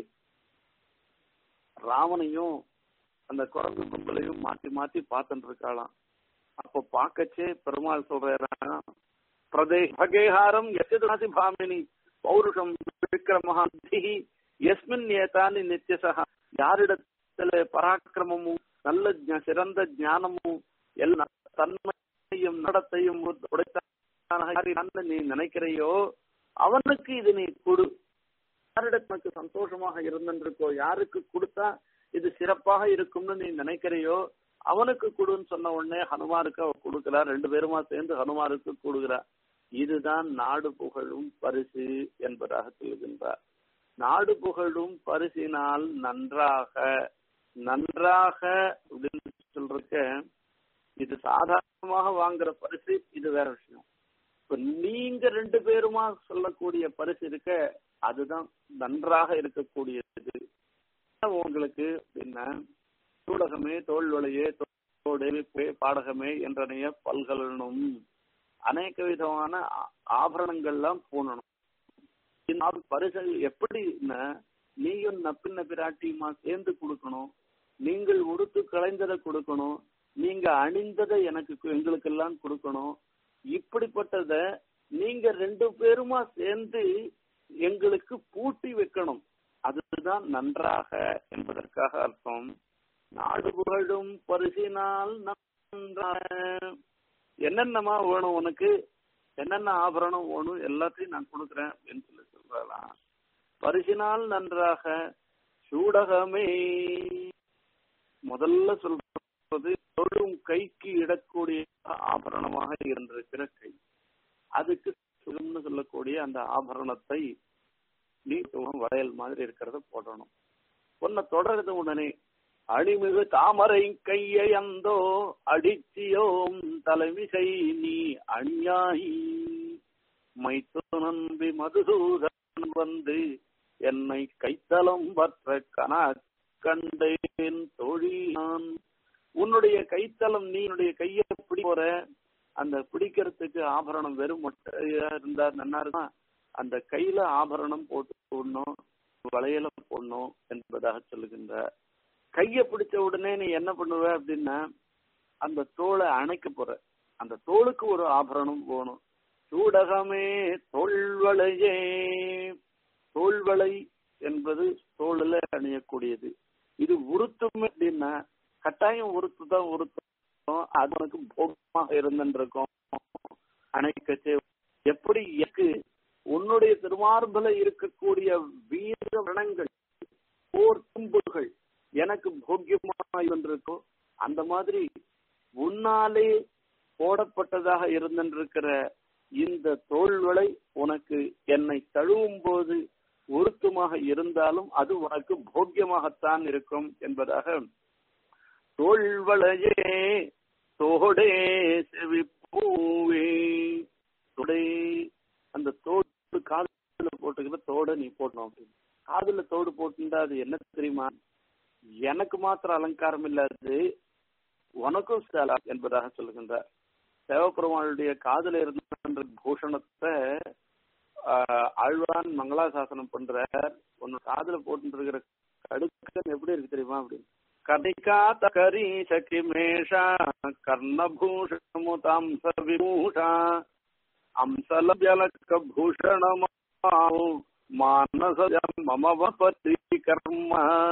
ராவனையும் அந்த குரங்கு கும்பலையும் மாத்தி மாத்தி பார்த்துட்டு இருக்காளாம் அப்போ பார்க்கச்சே பெருமாள் சொல்றாராம் பிரதே பகேஹாரம் எசிதாசி பாமினி பௌருஷம் விக்ரமஹாந்தி எஸ்மின் ஏதானி நித்தியசகா யாரிடத்துல பராக்கிரமமும் நல்ல ஞ- சிறந்த ஞானமும் எல்லா தன்மையும் நடத்தையும் உடைத்தான யாரிடத்துல நீ நினைக்கிறையோ அவனுக்கு இது நீ கொடு யாரிடத்துக்கு சந்தோஷமாக இருந்திருக்கோ யாருக்கு கொடுத்தா இது சிறப்பாக இருக்கும்னு நீ நினைக்கிறையோ அவனுக்கு கொடுன்னு சொன்ன உடனே ஹனுமாருக்கு அவ கொடுக்கிறா ரெண்டு பேருமா சேர்ந்து ஹனுமாருக்கு கொடுக்கிறா இதுதான் நாடு புகழும் பரிசு என்பதாக சொல்லுகின்றார் நாடு புகழும் பரிசினால் நன்றாக நன்றாக அப்படின்னு சொல்றதுக்கு இது சாதாரணமாக வாங்குற பரிசு இது வேற விஷயம் இப்ப நீங்க ரெண்டு பேருமா சொல்லக்கூடிய பரிசு இருக்க அதுதான் நன்றாக இருக்கக்கூடியது உங்களுக்கு அப்படின்னா சூடகமே தோல்வளையே தோடே பாடகமே என்றனைய பல்கலனும் அநேக விதமான ஆ- ஆபரணங்கள்லாம் பூணணும் இந்த பரிசல் எப்படின்னா நீயும் நப்பின்ன பிராட்டியுமா சேர்ந்து கொடுக்கணும் நீங்கள் உடுத்து கலைந்ததை கொடுக்கணும் நீங்க அணிந்ததை எனக்கு கு- எங்களுக்கெல்லாம் கொடுக்கணும் இப்படிப்பட்டத நீங்க ரெண்டு பேருமா சேர்ந்து எங்களுக்கு பூட்டி வைக்கணும் அதுதான் நன்றாக என்பதற்காக அர்த்தம் நாடு புகழும் பரிசினால் நன்றாக என்னென்னமா வேணும் உனக்கு என்னென்ன ஆபரணம் வேணும் எல்லாத்தையும் நான் கொடுக்குறேன் அப்படின்னு சொல்லி சொல்றாளாம் பரிசினால் நன்றாக சூடகமே முதல்ல சொல்றது தொழும் கைக்கு இடக்கூடிய ஆபரணமாக இருந்திருக்கிற கை அதுக்கு சுகம்னு சொல்லக்கூடிய அந்த ஆபரணத்தை நீ வளையல் மாதிரி இருக்கிறத போடணும் உன்னை தொடர்றது உடனே அடிமிகு தாமரை கையை அந்தோ அடிச்சியோம் தலைமிசை நீ அணியாய் மைத்து நம்பி மதுசூதன் வந்து என்னை கைத்தலம் பற்ற கனா கண்டேன் தோழியான் உன்னுடைய கைத்தலம் நீ என்னுடைய கையை பிடி போற அந்த பிடிக்கிறதுக்கு ஆபரணம் வெறும் மொட்டையா இருந்தா நல்லா இருக்கும் அந்த கையில ஆபரணம் போட்டு போடணும் வளையல போடணும் என்பதாக சொல்லுகின்ற கைய பிடிச்ச உடனே நீ என்ன பண்ணுவ அப்படின்னா அந்த தோலை அணைக்க போற அந்த தோளுக்கு ஒரு ஆபரணம் போகணும் சூடகமே தோல்வளையே தோல்வளை என்பது தோளில் அணியக்கூடியது இது உருத்தும் அப்படின்னா கட்டாயம் உருத்து தான் உருத்தும் அது உனக்கு போகமாக இருந்துருக்கும் அணைக்கச்சே எப்படி எனக்கு உன்னுடைய திருமார்பல இருக்கக்கூடிய வீர வனங்கள் போர் தும்புகள் எனக்கு போக்கியமாக இருந்திருக்கும் அந்த மாதிரி உன்னாலே போடப்பட்டதாக இருந்திருக்கிற இந்த தோல்வளை உனக்கு என்னை தழுவும் போது உருத்தமாக இருந்தாலும் அது உனக்கு போக்கியமாகத்தான் இருக்கும் என்பதாக தோல்வளையே தோடே செவிப்பூவே தொடே அந்த தோடு காதுல போட்டுக்கிற தோடை நீ போடணும் அப்படின்னு காதுல தோடு போட்டுண்டா அது என்ன தெரியுமா எனக்கு மாத்திரம் அலங்காரம் இல்லாது உனக்கும் சேலா என்பதாக சொல்லுகின்றார் தேவப்பெருமாளுடைய காதுல இருந்த பூஷணத்தை ஆஹ், ஆழ்வான் மங்களாசாசனம் பண்றார் உன்னோட காதுல போட்டு இருக்கிற கடுக்கன் எப்படி இருக்கு தெரியுமா அப்படின்னு கடிகா தகரி சகிமேஷா கர்ணபூஷமுதாம்ச விபூஷா அம்சலஜலக்க பூஷணமாவு மானசஜம் மமவபதி கர்ம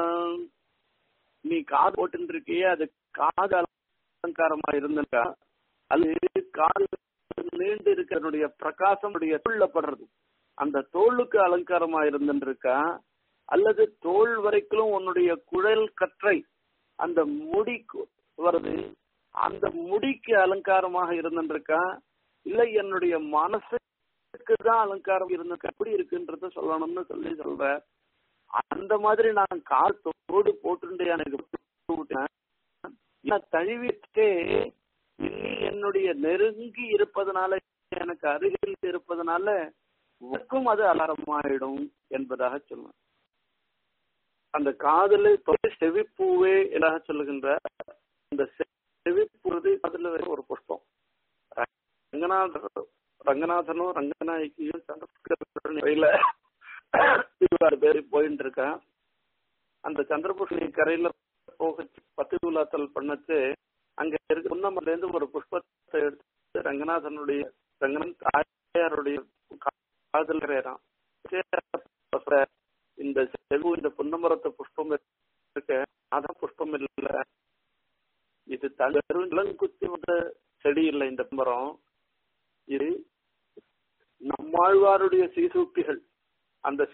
நீ காது போட்டு இருக்கியே அது காது அலங்காரமா இருந்திருக்கா அது காது நீண்டு இருக்கிறனுடைய பிரகாசம் தோல்லப்படுறது அந்த தோளுக்கு அலங்காரமா இருந்திருக்கா அல்லது தோல் வரைக்கும் உன்னுடைய குழல் கற்றை அந்த முடி வருது அந்த முடிக்கு அலங்காரமாக இருந்திருக்கா இல்ல என்னுடைய மனசுக்கு தான் அலங்காரம் இருந்திருக்கா எப்படி இருக்குன்றத சொல்லணும்னு சொல்லி சொல்ற அந்த மாதிரி நான் கால் தோடு போட்டு எனக்கு விட்டேன். நான் தழுவிட்டே நீ என்னுடைய நெருங்கி இருப்பதனால எனக்கு அருகில் இருப்பதனால உனக்கும் அது அலாரமாயிடும் என்பதாக சொல்லுவேன் அந்த காதல செவிப்பூவே எதாக சொல்லுகின்ற அந்த செவிப்புறது காதல ஒரு புஷ்பம் ரங்கநாதர் ரங்கநாதனும் ரங்கநாயகியும் சந்திரபுஷ்கரையில பேர் போயிட்டு இருக்கேன் அந்த சந்திரபுஷ்கரி கரையில போக பத்து விழாத்தல் பண்ணச்சு அங்க இருக்க புன்னமர்ல இருந்து ஒரு புஷ்பத்தை எடுத்து ரங்கநாதனுடைய ரங்கநாத் தாயாருடைய காதல் கரையறான் இந்த செல்வு இந்த புன்னமரத்தை புஷ்பம் இருக்க அதான் புஷ்பம் இல்ல இது வெறும் இளங்குத்தி வந்த செடி இல்லை இந்த மரம் இது நம்மாழ்வாருடைய சீசூக்திகள் அந்த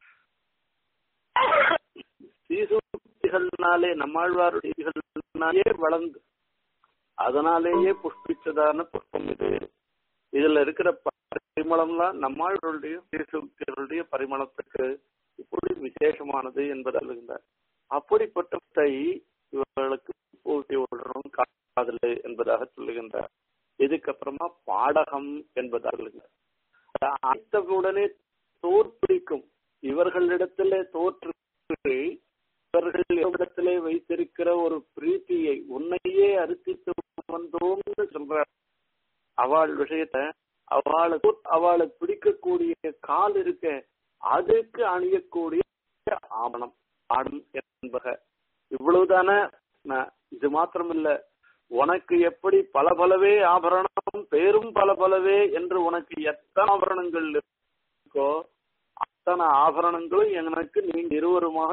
சீசூக்திகள்னாலே நம்மாழ்வாருடைய வளர்ந்து அதனாலேயே புஷ்பிச்சதான புஷ்பம் இது இதுல இருக்கிற பரிமளம்லாம் நம்மாழ்வாருடைய சீசூக்திகளுடைய பரிமளத்துக்கு இப்படி விசேஷமானது என்பதால் அப்படிப்பட்ட இவர்களுக்கு பூட்டி விடணும் காதல் என்பதாக சொல்லுகின்றார் இதுக்கப்புறமா பாடகம் என்பதாக அனைத்தவுடனே தோற்பிடிக்கும் இவர்களிடத்திலே தோற்று இவர்களிடத்திலே வைத்திருக்கிற ஒரு பிரீத்தியை உன்னையே அரிசித்து வந்தோம்னு சொல்ற அவள் விஷயத்த அவளுக்கு அவளை பிடிக்கக்கூடிய கால் இருக்க அதுக்கு அணியக்கூடிய ஆவணம் ஆடும் என்பக இவ்வளவுதானே இது மாத்திரம் இல்ல உனக்கு எப்படி பல பலவே ஆபரணம் பேரும் பல பலவே என்று உனக்கு எத்தனை ஆபரணங்கள் இருக்கோ அத்தனை ஆபரணங்களும் எனக்கு நீங்க இருவருமாக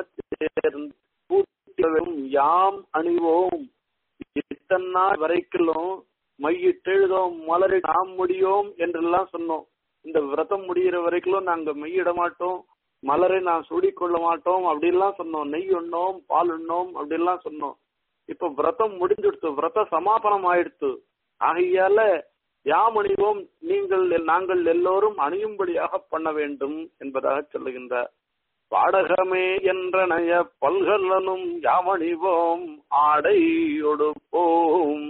சேர்ந்து யாம் அணிவோம் இத்தனை நாள் வரைக்கும் மையிட்டெழுதோம் மலரை நாம் முடியோம் என்றெல்லாம் சொன்னோம் இந்த விரதம் முடிகிற வரைக்கும் நாங்க மெய்யிட மாட்டோம் மலரை நான் சூடிக்கொள்ள மாட்டோம் அப்படிலாம் சொன்னோம் நெய் உண்ணோம் பால் உண்ணோம் அப்படிலாம் சொன்னோம் இப்ப விரதம் முடிஞ்சிடுத்து விரத சமாபனம் ஆயிடுத்து ஆகையால யாம் அணிவோம் நீங்கள் நாங்கள் எல்லோரும் அணியும்படியாக பண்ண வேண்டும் என்பதாக சொல்லுகின்றார் பாடகமே என்றனைய பல்கலனும் யாமணிவோம் ஆடை உடுப்போம்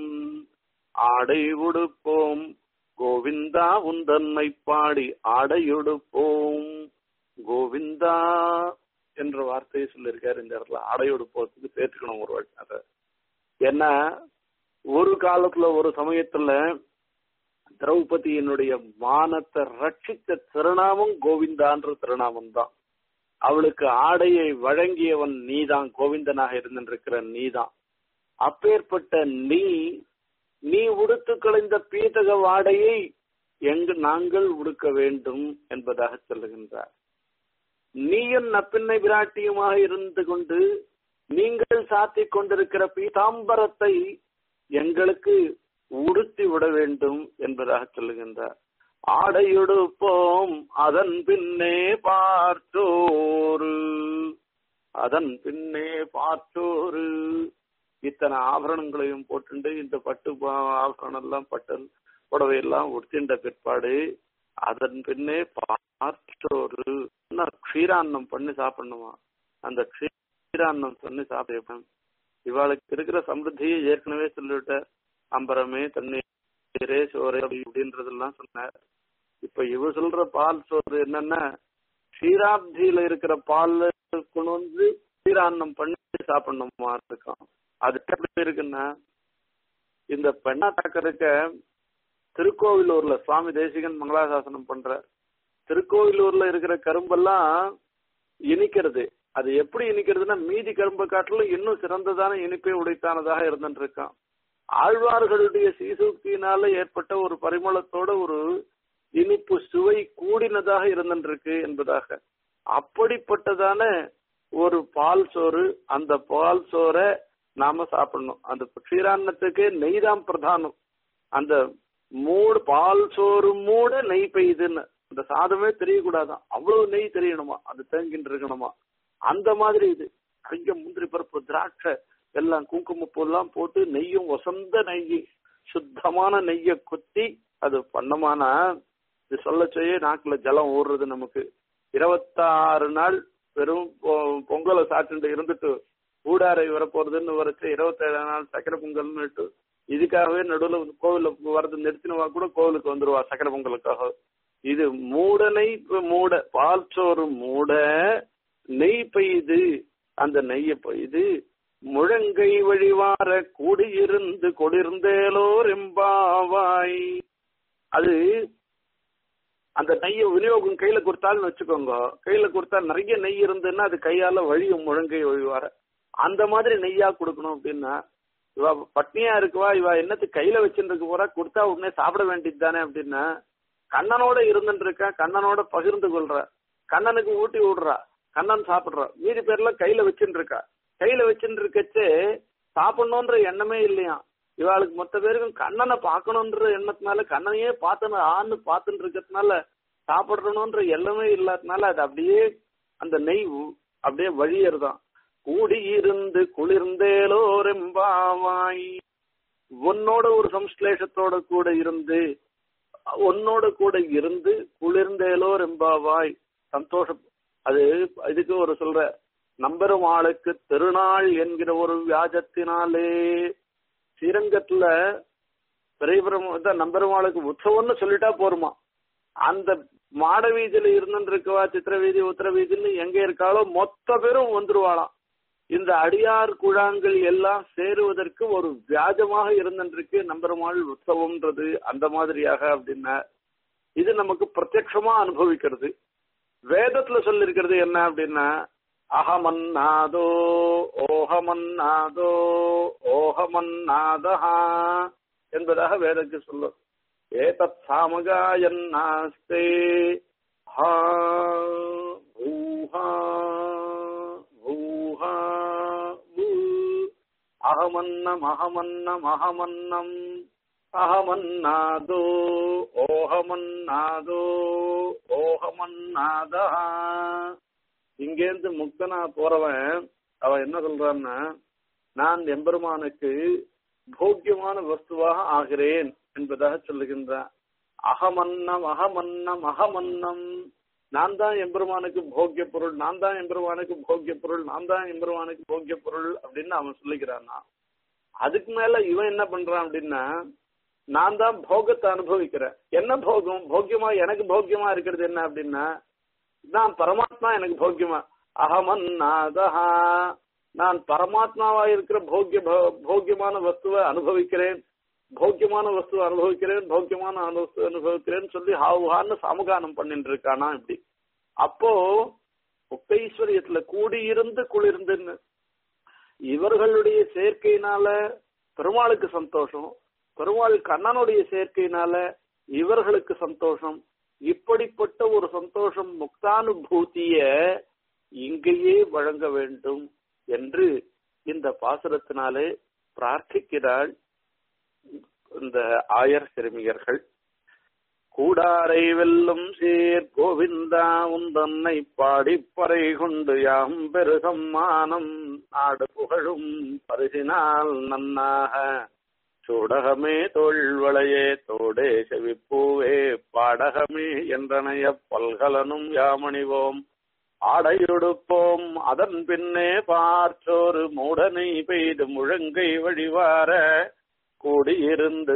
ஆடை உடுப்போம் கோவிந்தா உந்தன்னை பாடி ஆடையொடுப்போம் கோவிந்தா என்ற வார்த்தையை சொல்லியிருக்காரு இந்த இடத்துல ஆடையோடு போறதுக்கு சேர்த்துக்கணும் ஒரு அதை ஏன்னா ஒரு காலத்துல ஒரு சமயத்துல திரௌபதியினுடைய மானத்தை ரட்சித்த திருநாமம் கோவிந்தான்ற திருநாமம் தான் அவளுக்கு ஆடையை வழங்கியவன் நீதான் கோவிந்தனாக இருந்திருக்கிற நீதான் அப்பேற்பட்ட நீ நீ உடுத்து கலைந்த பீதக வாடையை எங்கு நாங்கள் உடுக்க வேண்டும் என்பதாக சொல்லுகின்றார் நீயும் நப்பின்னை விராட்டியுமாக இருந்து கொண்டு நீங்கள் சாத்திக் கொண்டிருக்கிற பீதாம்பரத்தை எங்களுக்கு உடுத்தி விட வேண்டும் என்பதாக சொல்லுகின்றார் ஆடையுடுப்போம் அதன் பின்னே பார்த்தோரு அதன் பின்னே பார்த்தோரு இத்தனை ஆபரணங்களையும் போட்டுண்டு இந்த பட்டு ஆபரணம் எல்லாம் பட்டன் புடவை எல்லாம் உடுத்தின்ற பிற்பாடு அதன் பின்னே பார்த்தோரு க்ஷீரான்னம் பண்ணி சாப்பிடணுமா அந்த க்ஷீரான்னம் பண்ணி சாப்பிட இவாளுக்கு இருக்கிற சமிருத்தியை ஏற்கனவே சொல்லிவிட்ட அம்பரமே தண்ணீரே சோறு அப்படின்றதெல்லாம் சொன்னார் இப்ப இவ சொல்ற பால் சோறு என்னன்னா க்ஷீராப்தியில இருக்கிற பால் கொண்டு வந்து க்ஷீரான்னம் பண்ணி சாப்பிடணுமா இருக்கும் அது எப்படி இருக்குன்னா இந்த பெண்ணாட்டாக்க இருக்க திருக்கோவிலூர்ல சுவாமி தேசிகன் மங்களாசாசனம் பண்ற திருக்கோவிலூர்ல இருக்கிற கரும்பெல்லாம் இனிக்கிறது அது எப்படி இனிக்கிறதுனா மீதி கரும்பை காட்டிலும் இன்னும் சிறந்ததான இனிப்பை உடைத்தானதாக இருந்துட்டு இருக்கான் ஆழ்வார்களுடைய சீசூக்தியினால ஏற்பட்ட ஒரு பரிமளத்தோட ஒரு இனிப்பு சுவை கூடினதாக இருந்துருக்கு என்பதாக அப்படிப்பட்டதான ஒரு பால் சோறு அந்த பால் சோறை நாம சாப்பிடணும் அந்த க்ஷீரான்னத்துக்கு நெய் தான் பிரதானம் அந்த மூடு பால் சோறு மூட நெய் பெய்யுதுன்னு அந்த சாதமே தெரியக்கூடாதான் அவ்வளவு நெய் தெரியணுமா அது தேங்கின்னு இருக்கணுமா அந்த மாதிரி இது நிறைய முந்திரி பருப்பு திராட்சை எல்லாம் குங்குமப்பூ எல்லாம் போட்டு நெய்யும் வசந்த நெய் சுத்தமான நெய்ய குத்தி அது பண்ணமானா இது சொல்ல செய்ய நாக்குல ஜலம் ஊறுறது நமக்கு இருபத்தாறு நாள் வெறும் பொங்கலை சாப்பிட்டு இருந்துட்டு ஊடாரை வரப்போறதுன்னு வரைச்சு இருபத்தேழு நாள் சக்கரை பொங்கல்னு இதுக்காகவே நடுவில் கோவில வரது நிறுத்தினவா கூட கோவிலுக்கு வந்துருவா சக்கரை பொங்கலுக்காக இது மூட நெய் மூட பால் சோறு மூட நெய் பெய்யுது அந்த நெய்ய இது முழங்கை வழிவார கூடியிருந்து கொடிர்ந்தேலோர் எம்பாவாய் அது அந்த நெய்யை விநியோகம் கையில கொடுத்தாலும் வச்சுக்கோங்க கையில கொடுத்தா நிறைய நெய் இருந்ததுன்னா அது கையால வழியும் முழங்கை வழிவார அந்த மாதிரி நெய்யா கொடுக்கணும் அப்படின்னா இவ பட்னியா இருக்குவா இவ என்னத்துக்கு கையில வச்சுட்டு போறா கொடுத்தா உடனே சாப்பிட வேண்டியது தானே அப்படின்னா கண்ணனோட இருந்துட்டு இருக்கா கண்ணனோட பகிர்ந்து கொள்றா கண்ணனுக்கு ஊட்டி விடுறா கண்ணன் சாப்பிடுறா மீதி பேர்ல கையில வச்சுட்டு இருக்கா கையில வச்சுட்டு இருக்கச்சே சாப்பிடணுன்ற எண்ணமே இல்லையா இவாளுக்கு மொத்த பேருக்கும் கண்ணனை பார்க்கணுன்ற எண்ணத்தினால கண்ணனையே பார்த்துன்னு ஆன்னு பார்த்துட்டு இருக்கிறதுனால சாப்பிடணுன்ற எண்ணமே இல்லாதனால அது அப்படியே அந்த நெய் உ- அப்படியே வழியறதான் கூடியிருந்து குளிர்ந்தேலோரெம்பாவாய் உன்னோட ஒரு சம்ஸ்லேஷத்தோட கூட இருந்து உன்னோட கூட இருந்து குளிர்ந்தேலோ ரெம்பாவாய் சந்தோஷம் அது இதுக்கு ஒரு சொல்ற நம்பெரும் ஆளுக்கு திருநாள் என்கிற ஒரு வியாஜத்தினாலே ஸ்ரீரங்கத்துல பெரியபுரம் நம்பெருமாளுக்கு உற்சவம்னு சொல்லிட்டா போருமா அந்த மாட வீதியில இருந்துட்டு இருக்கவா சித்திர வீதி உத்தர வீதின்னு எங்க இருக்காளோ மொத்த பேரும் வந்துருவாளாம் இந்த அடியார் குழாங்கள் எல்லாம் சேருவதற்கு ஒரு வியாஜமாக இருந்துருக்கு நம்பெருமாள் உற்சவம்ன்றது அந்த மாதிரியாக அப்படின்னா இது நமக்கு பிரத்யட்சமா அனுபவிக்கிறது வேதத்துல சொல்லிருக்கிறது என்ன அப்படின்னா அகமன்னாதோ ஓஹமன்னாதோ ஓஹமன்னாதஹா என்பதாக வேதத்துக்கு சொல்லும் ஏதத் சாமகாயன்னாஸ்தே ஹா பூஹா பூஹா பூ அகமன்னம் அகமன்னம் அகமன்னம் அகமன்னாதோ ஓஹமன்னாதோ ஓஹமன்னாதா இங்கேருந்து முக்தனா போறவன் அவன் என்ன சொல்றான்னா நான் எம்பெருமானுக்கு போக்கியமான வஸ்துவாக ஆகிறேன் என்பதாக சொல்லுகின்றான் அகமன்னம் அகமன்னம் அகமன்னம் நான் தான் எம்பெருமானுக்கு போக்கிய பொருள் நான் தான் எம்பெருமானுக்கு போக்கிய பொருள் நான் தான் எம்பெருமானுக்கு போக்கிய பொருள் அப்படின்னு அவன் சொல்லிக்கிறான்னா அதுக்கு மேல இவன் என்ன பண்றான் அப்படின்னா நான் தான் போகத்தை அனுபவிக்கிறேன் என்ன போகம் போக்கியமா எனக்கு போக்கியமா இருக்கிறது என்ன அப்படின்னா நான் பரமாத்மா எனக்கு போக்கியமா அகமன்னாதஹா நான் பரமாத்மாவா இருக்கிற போக்கிய போ- போக்கியமான வஸ்துவை அனுபவிக்கிறேன் போக்கியமான வஸ்துவை அனுபவிக்கிறேன் போக்கியமான அனு- அனுபவிக்கிறேன்னு சொல்லி ஹாவுஹான்னு சமகானம் பண்ணிட்டு இருக்கானா இப்படி அப்போ முக்தீஸ்வரியத்துல கூடியிருந்து குளிர்ந்துன்னு இவர்களுடைய சேர்க்கையினால பெருமாளுக்கு சந்தோஷம் பெருமாள் கண்ணனுடைய சேர்க்கையினால இவர்களுக்கு சந்தோஷம் இப்படிப்பட்ட ஒரு சந்தோஷம் முக்தானுபூதிய இங்கேயே வழங்க வேண்டும் என்று இந்த பாசுரத்தினாலே பிரார்த்திக்கிறாள் இந்த ஆயர் சிறுமியர்கள் கூடாரை வெல்லும் சீர் கோவிந்தா உந்தன்னை பாடிப்பறை கொண்டு யாம் பெரு சம்மானம் நாடு புகழும் பரிசினால் நன்னாக சூடகமே தோள்வளையே தோடே செவிப்பூவே பாடகமே என்றனைய பல்கலனும் யாமணிவோம் ஆடையொடுப்போம் அதன் பின்னே பார்த்தோரு மூடனை பெய்து முழங்கை வழிவார கூடியிருந்து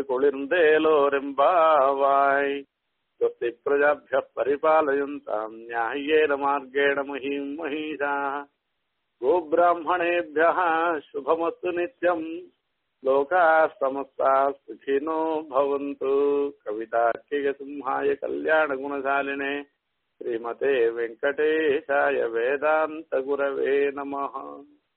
குளிர்ந்தேலோரெம்பாவாய் स्वस्ति प्रजाभ्यः परिपालयन्ताम् न्याय्येन मार्गेण महीम् महीषा गोब्राह्मणेभ्यः शुभमस्तु नित्यम् लोकाः समस्ताः सुखिनो भवन्तु कवितार्किकसिंहाय कल्याणगुणशालिने श्रीमते वेङ्कटेशाय वेदान्तगुरवे नमः